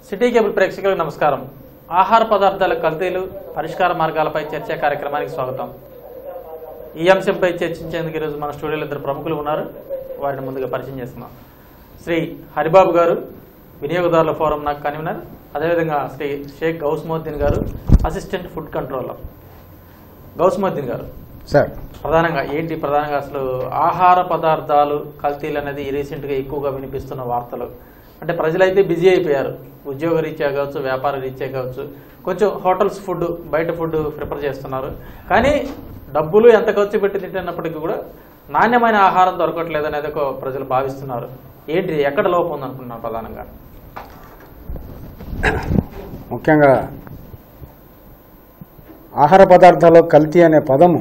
City cable ప్రేక్షకులకు నమస్కారం ఆహార పదార్థాల కల్తీలు పరిష్కార మార్గాలపై చర్చా కార్యక్రమానికి స్వాగతం ఈ అంశంపై చర్చించేందుకు ఈరోజు మన స్టూడియోలో ఇద్దరు ప్రముఖులు ఉన్నారు వారిని ముందుగా పరిచయం చేస్తున్నాం శ్రీ హరిబాబు గారు వినియోగదారుల ఫోరం నాకు కన్వీనర్ అదేవిధంగా శ్రీ షేక్ గౌస్మోద్దీన్ గారు అసిస్టెంట్ ఫుడ్ కంట్రోలర్ గౌస్మోద్దీన్ గారు సార్ ప్రధానంగా ఏంటి ప్రధానంగా అసలు ఆహార పదార్థాలు కల్తీలు అనేది రీసెంట్గా ఎక్కువగా వినిపిస్తున్న వార్తలు అంటే ప్రజలైతే బిజీ అయిపోయారు ఉద్యోగ రీత్యా కావచ్చు వ్యాపార రీత్యా కావచ్చు కొంచెం హోటల్స్ ఫుడ్ బయట ఫుడ్ ప్రిఫర్ చేస్తున్నారు కానీ డబ్బులు ఎంత ఖర్చు పెట్టి తింటున్నప్పటికీ కూడా నాణ్యమైన ఆహారం దొరకట్లేదు అనేది ఒక ప్రజలు భావిస్తున్నారు ఏంటి ఎక్కడ లోపం ఉందనుకుంటున్నారు ప్రధానంగా ముఖ్యంగా ఆహార పదార్థాల్లో కల్తీ అనే పదము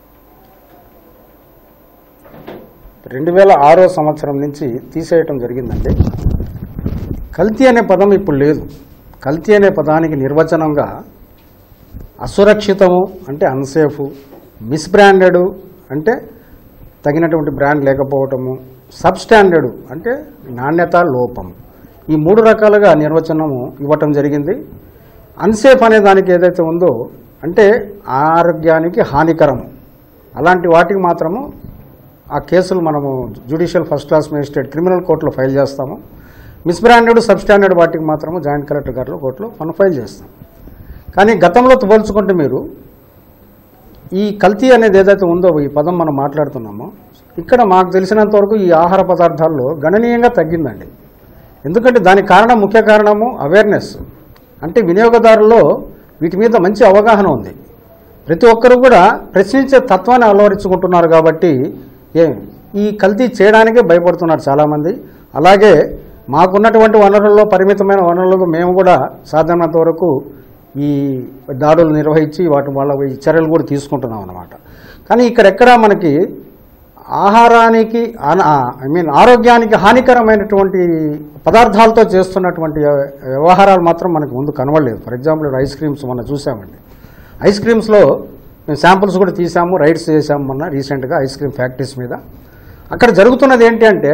రెండు వేల ఆరో సంవత్సరం నుంచి తీసేయటం జరిగిందండి కల్తీ అనే పదం ఇప్పుడు లేదు కల్తీ అనే పదానికి నిర్వచనంగా అసురక్షితము అంటే అన్సేఫ్ మిస్బ్రాండెడ్ అంటే తగినటువంటి బ్రాండ్ లేకపోవటము సబ్స్టాండర్డ్ అంటే నాణ్యత లోపం ఈ మూడు రకాలుగా నిర్వచనము ఇవ్వటం జరిగింది అన్సేఫ్ అనే దానికి ఏదైతే ఉందో అంటే ఆరోగ్యానికి హానికరము అలాంటి వాటికి మాత్రము ఆ కేసులు మనము judicial first class magistrate criminal కోర్టులో ఫైల్ చేస్తాము మిస్బ్రాండెడ్ సబ్స్టాండర్డ్ వాటికి మాత్రము జాయింట్ కలెక్టర్ గారిలో కోర్టులో మనం ఫైల్ చేస్తాం కానీ గతంలో పోల్చుకుంటే మీరు ఈ కల్తీ అనేది ఏదైతే ఉందో ఈ పదం మనం మాట్లాడుతున్నామో ఇక్కడ మాకు తెలిసినంత వరకు ఈ ఆహార పదార్థాల్లో గణనీయంగా తగ్గిందండి ఎందుకంటే దానికి కారణం ముఖ్య కారణము అవేర్నెస్ అంటే వినియోగదారుల్లో వీటి మీద మంచి అవగాహన ఉంది ప్రతి ఒక్కరూ కూడా ప్రశ్నించే తత్వాన్ని అలవరించుకుంటున్నారు కాబట్టి ఏ ఈ కల్తీ చేయడానికే భయపడుతున్నారు చాలామంది అలాగే మాకున్నటువంటి వనరుల్లో పరిమితమైన వనరులకు మేము కూడా సాధారణంత వరకు ఈ దాడులు నిర్వహించి వాటి వాళ్ళ ఈ చర్యలు కూడా తీసుకుంటున్నాం అన్నమాట కానీ ఇక్కడెక్కడ మనకి ఆహారానికి ఐ మీన్ ఆరోగ్యానికి హానికరమైనటువంటి పదార్థాలతో చేస్తున్నటువంటి వ్యవహారాలు మాత్రం మనకు ముందు కనబడలేదు ఫర్ ఎగ్జాంపుల్ ఐస్ క్రీమ్స్ మనం చూసామండి ఐస్ క్రీమ్స్లో మేము శాంపుల్స్ కూడా తీసాము రైడ్స్ చేసాము మొన్న రీసెంట్గా ఐస్ క్రీమ్ ఫ్యాక్టరీస్ మీద అక్కడ జరుగుతున్నది ఏంటి అంటే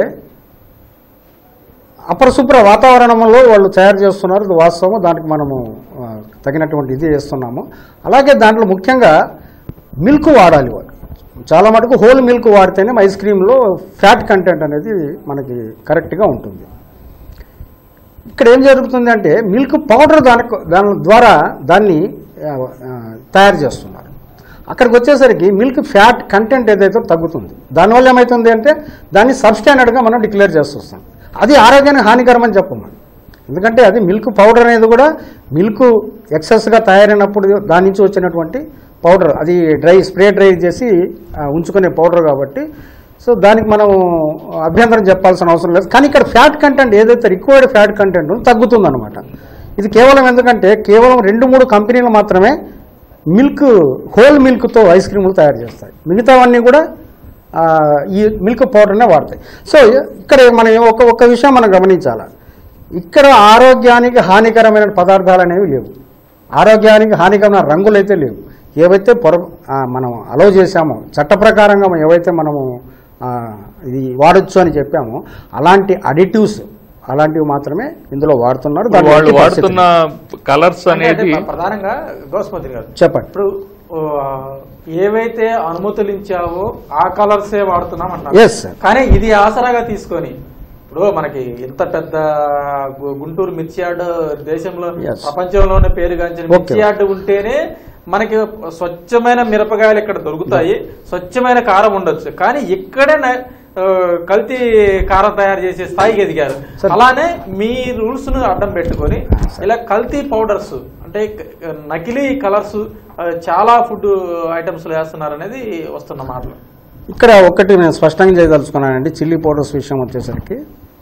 అపరిశుభ్ర వాతావరణంలో వాళ్ళు తయారు చేస్తున్నారు ఇది వాస్తవం దానికి మనము ఆ, తగినటువంటి ఇది చేస్తున్నాము అలాగే దాంట్లో ముఖ్యంగా మిల్క్ వాడాలి వాళ్ళు చాలా మటుకు హోల్ మిల్క్ వాడితేనే ఐస్ క్రీమ్లో ఫ్యాట్ కంటెంట్ అనేది మనకి కరెక్ట్గా ఉంటుంది ఇక్కడ ఏం జరుగుతుంది అంటే మిల్క్ పౌడర్ దాని దాని ద్వారా దాన్ని ఆ, ఆ, తయారు చేస్తున్నారు అక్కడికి వచ్చేసరికి మిల్క్ ఫ్యాట్ కంటెంట్ ఏదైతే తగ్గుతుంది దానివల్ల ఏమవుతుంది అంటే దాన్ని సబ్స్టాండర్డ్గా మనం డిక్లేర్ చేస్తొస్తాం అది ఆరోగ్యానికి హానికరమని చెప్పము ఎందుకంటే అది మిల్క్ పౌడర్ అనేది కూడా మిల్క్ ఎక్సెస్గా తయారైనప్పుడు దాని నుంచి వచ్చినటువంటి పౌడర్ అది డ్రై స్ప్రే డ్రై చేసి ఆ, ఉంచుకునే పౌడర్ కాబట్టి సో దానికి మనం అభ్యంతరం చెప్పాల్సిన అవసరం లేదు కానీ ఇక్కడ ఫ్యాట్ కంటెంట్ ఏదైతే రిక్వైర్డ్ ఫ్యాట్ కంటెంట్ తగ్గుతుంది అనమాట ఇది కేవలం ఎందుకంటే కేవలం రెండు మూడు కంపెనీలు మాత్రమే మిల్క్ హోల్ మిల్క్తో ఐస్ క్రీములు తయారు చేస్తాయి మిగతావన్నీ కూడా ఆ, ఈ మిల్క్ పౌడర్నే వాడతాయి సో ఇక్కడ మనం ఒక ఒక విషయం మనం గమనించాలి ఇక్కడ ఆరోగ్యానికి హానికరమైన పదార్థాలు అనేవి లేవు ఆరోగ్యానికి హానికరమైన రంగులు అయితే లేవు ఏవైతే పొర ఆ, మనం అలౌ చేశామో చట్ట ప్రకారంగా మనం ఏవైతే మనము ఆ, ఇది వాడొచ్చు అని చెప్పామో అలాంటి అడిటివ్స్ అలాంటివి మాత్రమే ఇందులో వాడుతున్నారు దాని వాళ్ళు ఎట్టి పరిస్థితి వాడుతున్న కలర్స్ అంటే అనేది ప్రధానంగా గౌస్మతి గారు చెప్పండి ఇప్పుడు ఆ, ఏవైతే అనుమతులు ఇచ్చావో ఆ కలర్సే వాడుతున్నాం అంటున్నారు ఎస్ సార్ కానీ ఇది ఆసరాగా తీసుకొని ఇప్పుడు మనకి ఇంత పెద్ద గు- గుంటూరు మిర్చి యార్డ్ దేశంలో Yes. ప్రపంచంలోనే పేరుగాంచిన Okay. మిర్చి యార్డ్ ఉంటేనే మనకి స్వచ్ఛమైన మిరపకాయలు ఇక్కడ దొరుకుతాయి స్వచ్ఛమైన కారం ఉండొచ్చు కానీ ఇక్కడే న- ఆ, కల్తీ కారం తయారు చేసే స్థాయికి ఎదిగారు Sir. అలానే మీ రూల్స్ ను అడ్డం పెట్టుకొని ఇలా కల్తీ పౌడర్స్ అంటే క- నకిలీ కలర్స్ చాలా ఫుడ్ ఐటమ్స్ వేస్తున్నారు అనేది వస్తున్న మాటలు ఇక్కడ ఒకటి నేను స్పష్టంగా చేయదలుచుకున్నానండి చిల్లీ పౌడర్స్ విషయం వచ్చేసరికి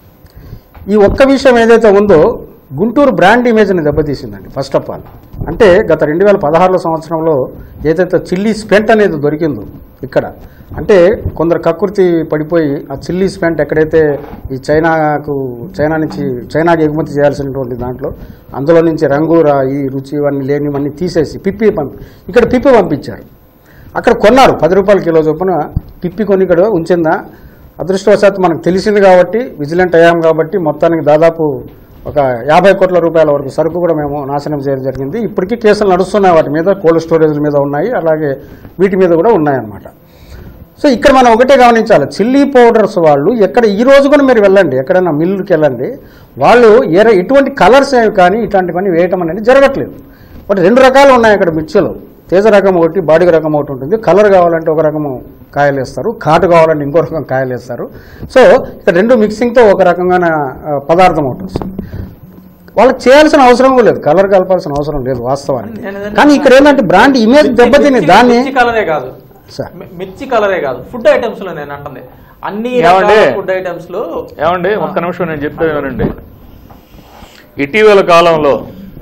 ఈ ఒక్క విషయం ఏదైతే ఉందో గుంటూరు బ్రాండ్ ఇమేజ్ని దెబ్బతీసిందండి ఫస్ట్ ఆఫ్ ఆల్ అంటే గత రెండు వేల పదహారులో సంవత్సరంలో ఏదైతే చిల్లీ స్పెంట్ అనేది దొరికిందో ఇక్కడ అంటే కొందరు కక్కుర్తి పడిపోయి ఆ చిల్లీ స్పెంట్ ఎక్కడైతే ఈ చైనాకు చైనా నుంచి చైనాకి ఎగుమతి చేయాల్సినటువంటి దాంట్లో అందులో నుంచి రంగు రా ఈ రుచి ఇవన్నీ లేనివన్నీ తీసేసి పిప్పి పంపి ఇక్కడ పిప్పి పంపించారు అక్కడ కొన్నారు పది రూపాయల కిలో చొప్పున పిప్పి కొని ఇక్కడ ఉంచిందా అదృష్టవశాత్తు మనకు తెలిసింది కాబట్టి విజిలెంట్ అయ్యాం కాబట్టి మొత్తానికి దాదాపు ఒక యాభై కోట్ల రూపాయల వరకు సరుకు కూడా మేము నాశనం చేయడం జరిగింది ఇప్పటికీ కేసులు నడుస్తున్నాయి వాటి మీద కోల్డ్ స్టోరేజ్ల మీద ఉన్నాయి అలాగే వీటి మీద కూడా ఉన్నాయన్నమాట సో ఇక్కడ మనం ఒకటే గమనించాలి చిల్లీ పౌడర్స్ వాళ్ళు ఎక్కడ ఈ రోజు కూడా మీరు వెళ్ళండి ఎక్కడైనా మిల్లుకి వెళ్ళండి వాళ్ళు ఏ ఎటువంటి కలర్స్ ఏవి కానీ ఇట్లాంటివన్నీ వేయటం అనేది జరగట్లేదు బట్ రెండు రకాలు ఉన్నాయి అక్కడ మిర్చిలో తేజ రకం ఒకటి బాడీ రకం ఒకటి ఉంటుంది కలర్ కావాలంటే ఒక రకము కాయలు వేస్తారు ఘాటు కావాలంటే ఇంకో రకం కాయలు వేస్తారు సో ఇక్కడ రెండు మిక్సింగ్తో ఒక రకంగా పదార్థం ఒకటి వస్తుంది వాళ్ళకి చేయాల్సిన అవసరం కూడా లేదు కలర్ కలపాల్సిన అవసరం లేదు వాస్తవానికి నేను ఏదైనా- కానీ ఇక్కడ ఏంటంటే బ్రాండ్ ఇమేజ్ దెబ్బతిని మిర్చి- దాన్ని మిర్చి కలరే కాదు సార్ మి- మిర్చి కలరే కాదు ఫుడ్ ఐటమ్స్ లో నేను అంటుంది అన్ని ఏమండి? రకాల ఫుడ్ ఐటమ్స్ లో ఏమండి ఒక్క నిమిషం నేను చెప్పేది వినండి ఇటీవల కాలంలో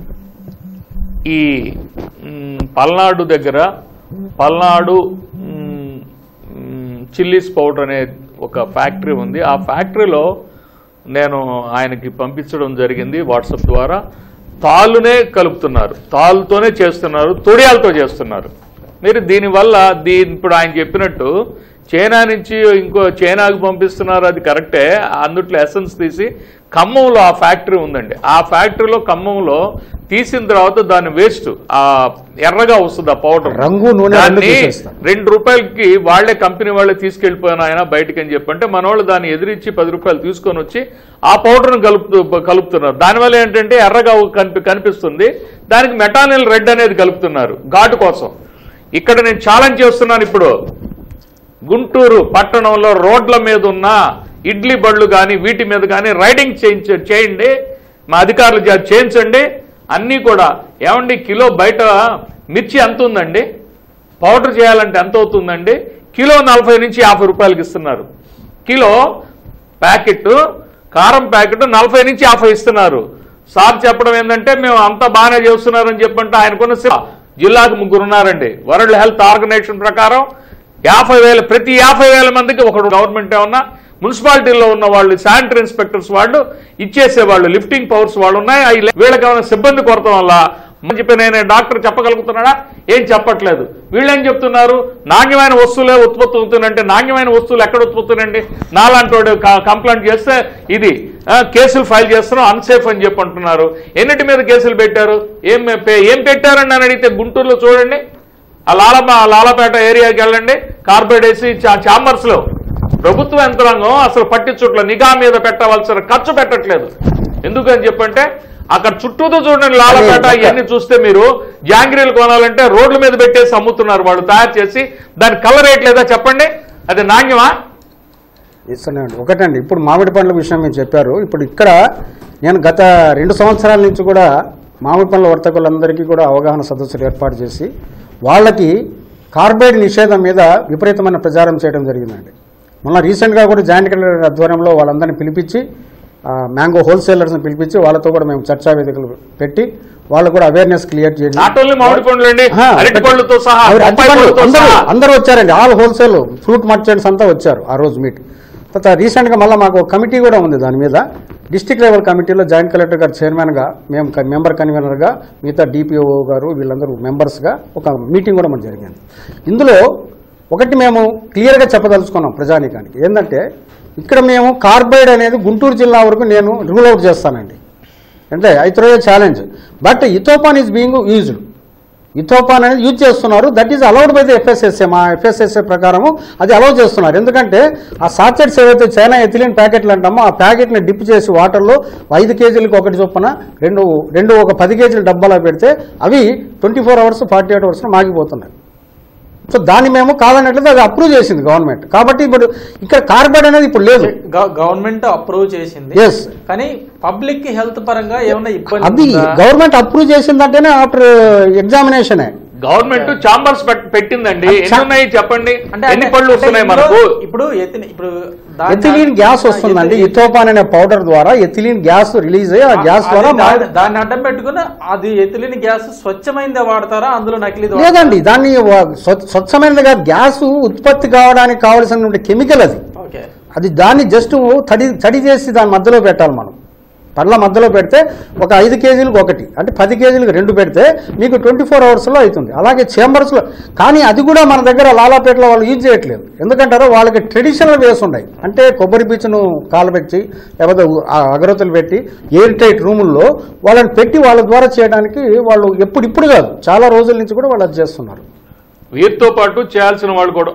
ఈ మ్, పల్నాడు దగ్గర పల్నాడు మ్, మ్, చిల్లీస్ పౌడర్ అనే ఒక ఫ్యాక్టరీ ఉంది ఆ ఫ్యాక్టరీలో నేను ఆయనకి పంపించడం జరిగింది వాట్సాప్ ద్వారా తాళ్ళునే కలుపుతున్నారు తాళ్ళతోనే చేస్తున్నారు తొడియాలతో చేస్తున్నారు మీరు దీనివల్ల దీని ఇప్పుడు ఆయన చెప్పినట్టు చైనా నుంచి ఇంకో చైనాకు పంపిస్తున్నారు అది కరెక్టే అందుట్లో ఎసెన్స్ తీసి ఖమ్మంలో ఆ ఫ్యాక్టరీ ఉందండి ఆ ఫ్యాక్టరీలో ఖమ్మంలో తీసిన తర్వాత దాని వేస్ట్ ఆ ఎర్రగా వస్తుంది ఆ పౌడర్ రంగు, నూనె రెండు దాన్ని తీసేస్తారు. రెండు రూపాయలకి వాళ్ళే కంపెనీ వాళ్ళే తీసుకెళ్లిపోయిన ఆయన బయటకి అని చెప్పంటే మన వాళ్ళు దాన్ని ఎదిరించి పది రూపాయలు తీసుకొని వచ్చి ఆ పౌడర్ను కలుపుతూ కలుపుతున్నారు దానివల్ల ఏంటంటే ఎర్రగా కనిపి కనిపిస్తుంది దానికి మెటానిల్ రెడ్ అనేది కలుపుతున్నారు ఘాటు కోసం ఇక్కడ నేను ఛాలెంజ్ చేస్తున్నాను ఇప్పుడు గుంటూరు పట్టణంలో రోడ్ల మీద ఉన్న ఇడ్లీ బళ్ళు కానీ వీటి మీద కానీ రైడింగ్ చేయించ చేయండి మా అధికారులు చేత చేయించండి అన్నీ కూడా ఏమండి కిలో బయట మిర్చి ఎంత ఉందండి పౌడర్ చేయాలంటే ఎంత అవుతుందండి కిలో నలభై నుంచి యాభై రూపాయలకి ఇస్తున్నారు కిలో ప్యాకెట్ కారం ప్యాకెట్ నలభై నుంచి యాభై ఇస్తున్నారు సార్ చెప్పడం ఏంటంటే మేము అంతా బాగానే చేస్తున్నారని చెప్పంటే ఆయనకున్న సి- జిల్లాకు ముగ్గురు ఉన్నారండి వరల్డ్ హెల్త్ ఆర్గనైజేషన్ ప్రకారం యాభై వేల ప్రతి యాభై వేల మందికి ఒకడు గవర్నమెంట్ ఏమన్నా మున్సిపాలిటీలో ఉన్న వాళ్ళు శానిటరీ ఇన్స్పెక్టర్స్ వాళ్ళు ఇచ్చేసే వాళ్ళు లిఫ్టింగ్ పవర్స్ వాళ్ళు ఉన్నాయి అవి లే- వీళ్ళకి ఏమైనా సిబ్బంది కొరత వల్ల అని చెప్పి నేను డాక్టర్ చెప్పగలుగుతున్నాడా ఏం చెప్పట్లేదు వీళ్ళు ఏం చెప్తున్నారు నాణ్యమైన వస్తువులే ఉత్పత్తి అవుతుందంటే నాణ్యమైన వస్తువులు ఎక్కడ ఉత్పత్తి అవుతుందండి నాలాంటి వాడు క- కంప్లైంట్ చేస్తే ఇది ఆ, కేసులు ఫైల్ చేస్తున్నాం అన్సేఫ్ అని చెప్పి అంటున్నారు ఎన్నిటి మీద కేసులు పెట్టారు ఏం పే- ఏం పెట్టారని అని అడిగితే గుంటూరులో చూడండి ఆ లాలప లాలపేట ఏరియాకి వెళ్ళండి కార్బైడ్ వేసి ఛాంబర్స్ లో ప్రభుత్వ యంత్రాంగం అసలు పట్టించుట్ల నిఘా మీద పెట్టవలసిన ఖర్చు పెట్టట్లేదు ఎందుకని చెప్పంటే అక్కడ చుట్టూతో చూడండి లాలపేట అదే, ఇవన్నీ చూస్తే మీరు జాంగ్రీలు కొనాలంటే రోడ్ల మీద పెట్టేసి అమ్ముతున్నారు వాళ్ళు తయారు చేసి దాని కలర్ వేయట్లేదా చెప్పండి అది నాణ్యమా ఇస్తున్నాయండి ఒకటండి ఇప్పుడు మామిడి పండ్ల విషయం మీరు చెప్పారు ఇప్పుడు ఇక్కడ నేను గత రెండు సంవత్సరాల నుంచి కూడా మామిడి పండ్ల వర్తకులందరికీ కూడా అవగాహన సదస్సులు ఏర్పాటు చేసి వాళ్ళకి కార్బైడ్ నిషేధం మీద విపరీతమైన ప్రచారం చేయడం జరిగిందండి మొన్న రీసెంట్గా కూడా జాయింట్ కలెక్టర్ ఆధ్వర్యంలో వాళ్ళందరినీ పిలిపించి ఆ, మ్యాంగో హోల్సేలర్స్ని పిలిపించి వాళ్ళతో కూడా మేము చర్చా వేదికలు పెట్టి వాళ్ళు కూడా అవేర్నెస్ క్రియేట్ చేసి నాట్ ఓన్లీ మామిడి పండ్లు అండి ఆ, అరటి పళ్ళుతో సహా ఆవిడ అరటి బొప్పాయి పళ్ళు పళ్ళుతో అందరూ సహా అందరూ వచ్చారండి ఆల్ హోల్సేల్ ఫ్రూట్ మర్చెంట్స్ అంతా వచ్చారు ఆ రోజు మీట్ తర్వాత రీసెంట్గా మళ్ళీ మాకు ఒక కమిటీ కూడా ఉంది దాని మీద డిస్టిక్ లెవెల్ కమిటీలో జాయింట్ కలెక్టర్ గారు చైర్మన్గా మేము క- మెంబర్ కన్వీనర్గా మిగతా డిపిఓ గారు వీళ్ళందరూ మెంబర్స్గా ఒక మీటింగ్ కూడా మనకు జరిగింది ఇందులో ఒకటి మేము క్లియర్గా చెప్పదలుచుకున్నాం ప్రజానీకానికి ఏంటంటే ఇక్కడ మేము కార్బైడ్ అనేది గుంటూరు జిల్లా వరకు నేను రూల్ అవుట్ చేస్తానండి అంటే ఐత్రోయ challenge but ethephon is being used ethephon అనేది యూజ్ చేస్తున్నారు that is allowed by the FSSA మా ఎఫ్ఎస్ఎస్ఏ ప్రకారము అది అలౌ చేస్తున్నారు ఎందుకంటే ఆ సాచెట్స్ ఏవైతే చైనా ఎథిలిన్ ప్యాకెట్లు అంటామో ఆ ప్యాకెట్ని డిప్ చేసి వాటర్లో ఐదు కేజీలకు ఒకటి చొప్పున రెండు రెండు ఒక పది కేజీల డబ్బాలో పెడితే అవి twenty four hours forty eight hours మాగిపోతున్నాయి సో దాన్ని మేము కాదన్నట్లయితే అది అప్రూవ్ చేసింది గవర్నమెంట్ కాబట్టి ఇప్పుడు ఇక్కడ కార్బైడ్ అనేది ఇప్పుడు లేదు గ- గవర్నమెంట్ అప్రూవ్ చేసింది Yes. కానీ పబ్లిక్ కి హెల్త్ పరంగా ఏమైనా అది ఇబ్బంది ఉందా? గవర్నమెంట్ అప్రూవ్ చేసిందంటేనే ఆఫ్టర్ ఎగ్జామినేషనే గవర్నమెంట్ చాంబర్స్ పెట్టిందండి అది ఎన్ని చా- ఉన్నాయి చెప్పండి అంటే ఎన్ని అంటే- పళ్ళు అంటే వస్తున్నాయి ఇందులో మనకు ఇప్పుడు ఎథిలి- ఇప్పుడు దాని- ఎథిలీన్ గ్యాస్ వస్తుందండి ఎథిలి- ఇథోపాన్ అనే పౌడర్ ద్వారా ఎథిలీన్ గ్యాస్ రిలీజ్ అయ్యి ఆ గ్యాస్ అది ద్వారా దాన్ని- మా- దాన్ని అడ్డం పెట్టుకుని అది ఎథిలిన్ గ్యాస్ స్వచ్ఛమైందే వాడతారా అందులో నకిలీ వాడతారా? లేదండి దాన్ని వ- స్వ- స్వచ్ఛమైనదిగా గ్యాస్ ఉత్పత్తి కావడానికి కావలసిన కెమికల్ అది ఓకే అది దాన్ని జస్ట్ తడి తడి చేసి దాని మధ్యలో పెట్టాలి మనం కళ్ళ మధ్యలో పెడితే ఒక ఐదు కేజీలకు ఒకటి అంటే పది కేజీలకు రెండు పెడితే మీకు ట్వంటీ ఫోర్ అవర్స్లో అవుతుంది అలాగే చేంబర్స్లో కానీ అది కూడా మన దగ్గర లాలాపేటలో వాళ్ళు యూజ్ చేయట్లేదు ఎందుకంటారో వాళ్ళకి ట్రెడిషనల్ వేస్ ఉన్నాయి అంటే కొబ్బరి పీచును కాలబెట్టి లేకపోతే ఆ అగరత్తులు పెట్టి ఎయిర్ టైట్ రూముల్లో వాళ్ళని పెట్టి వాళ్ళ ద్వారా చేయడానికి వాళ్ళు ఎప్పుడు ఇప్పుడు కాదు చాలా రోజుల నుంచి కూడా వాళ్ళు అది చేస్తున్నారు వీరితో పాటు చేయాల్సిన వాళ్ళు కూడా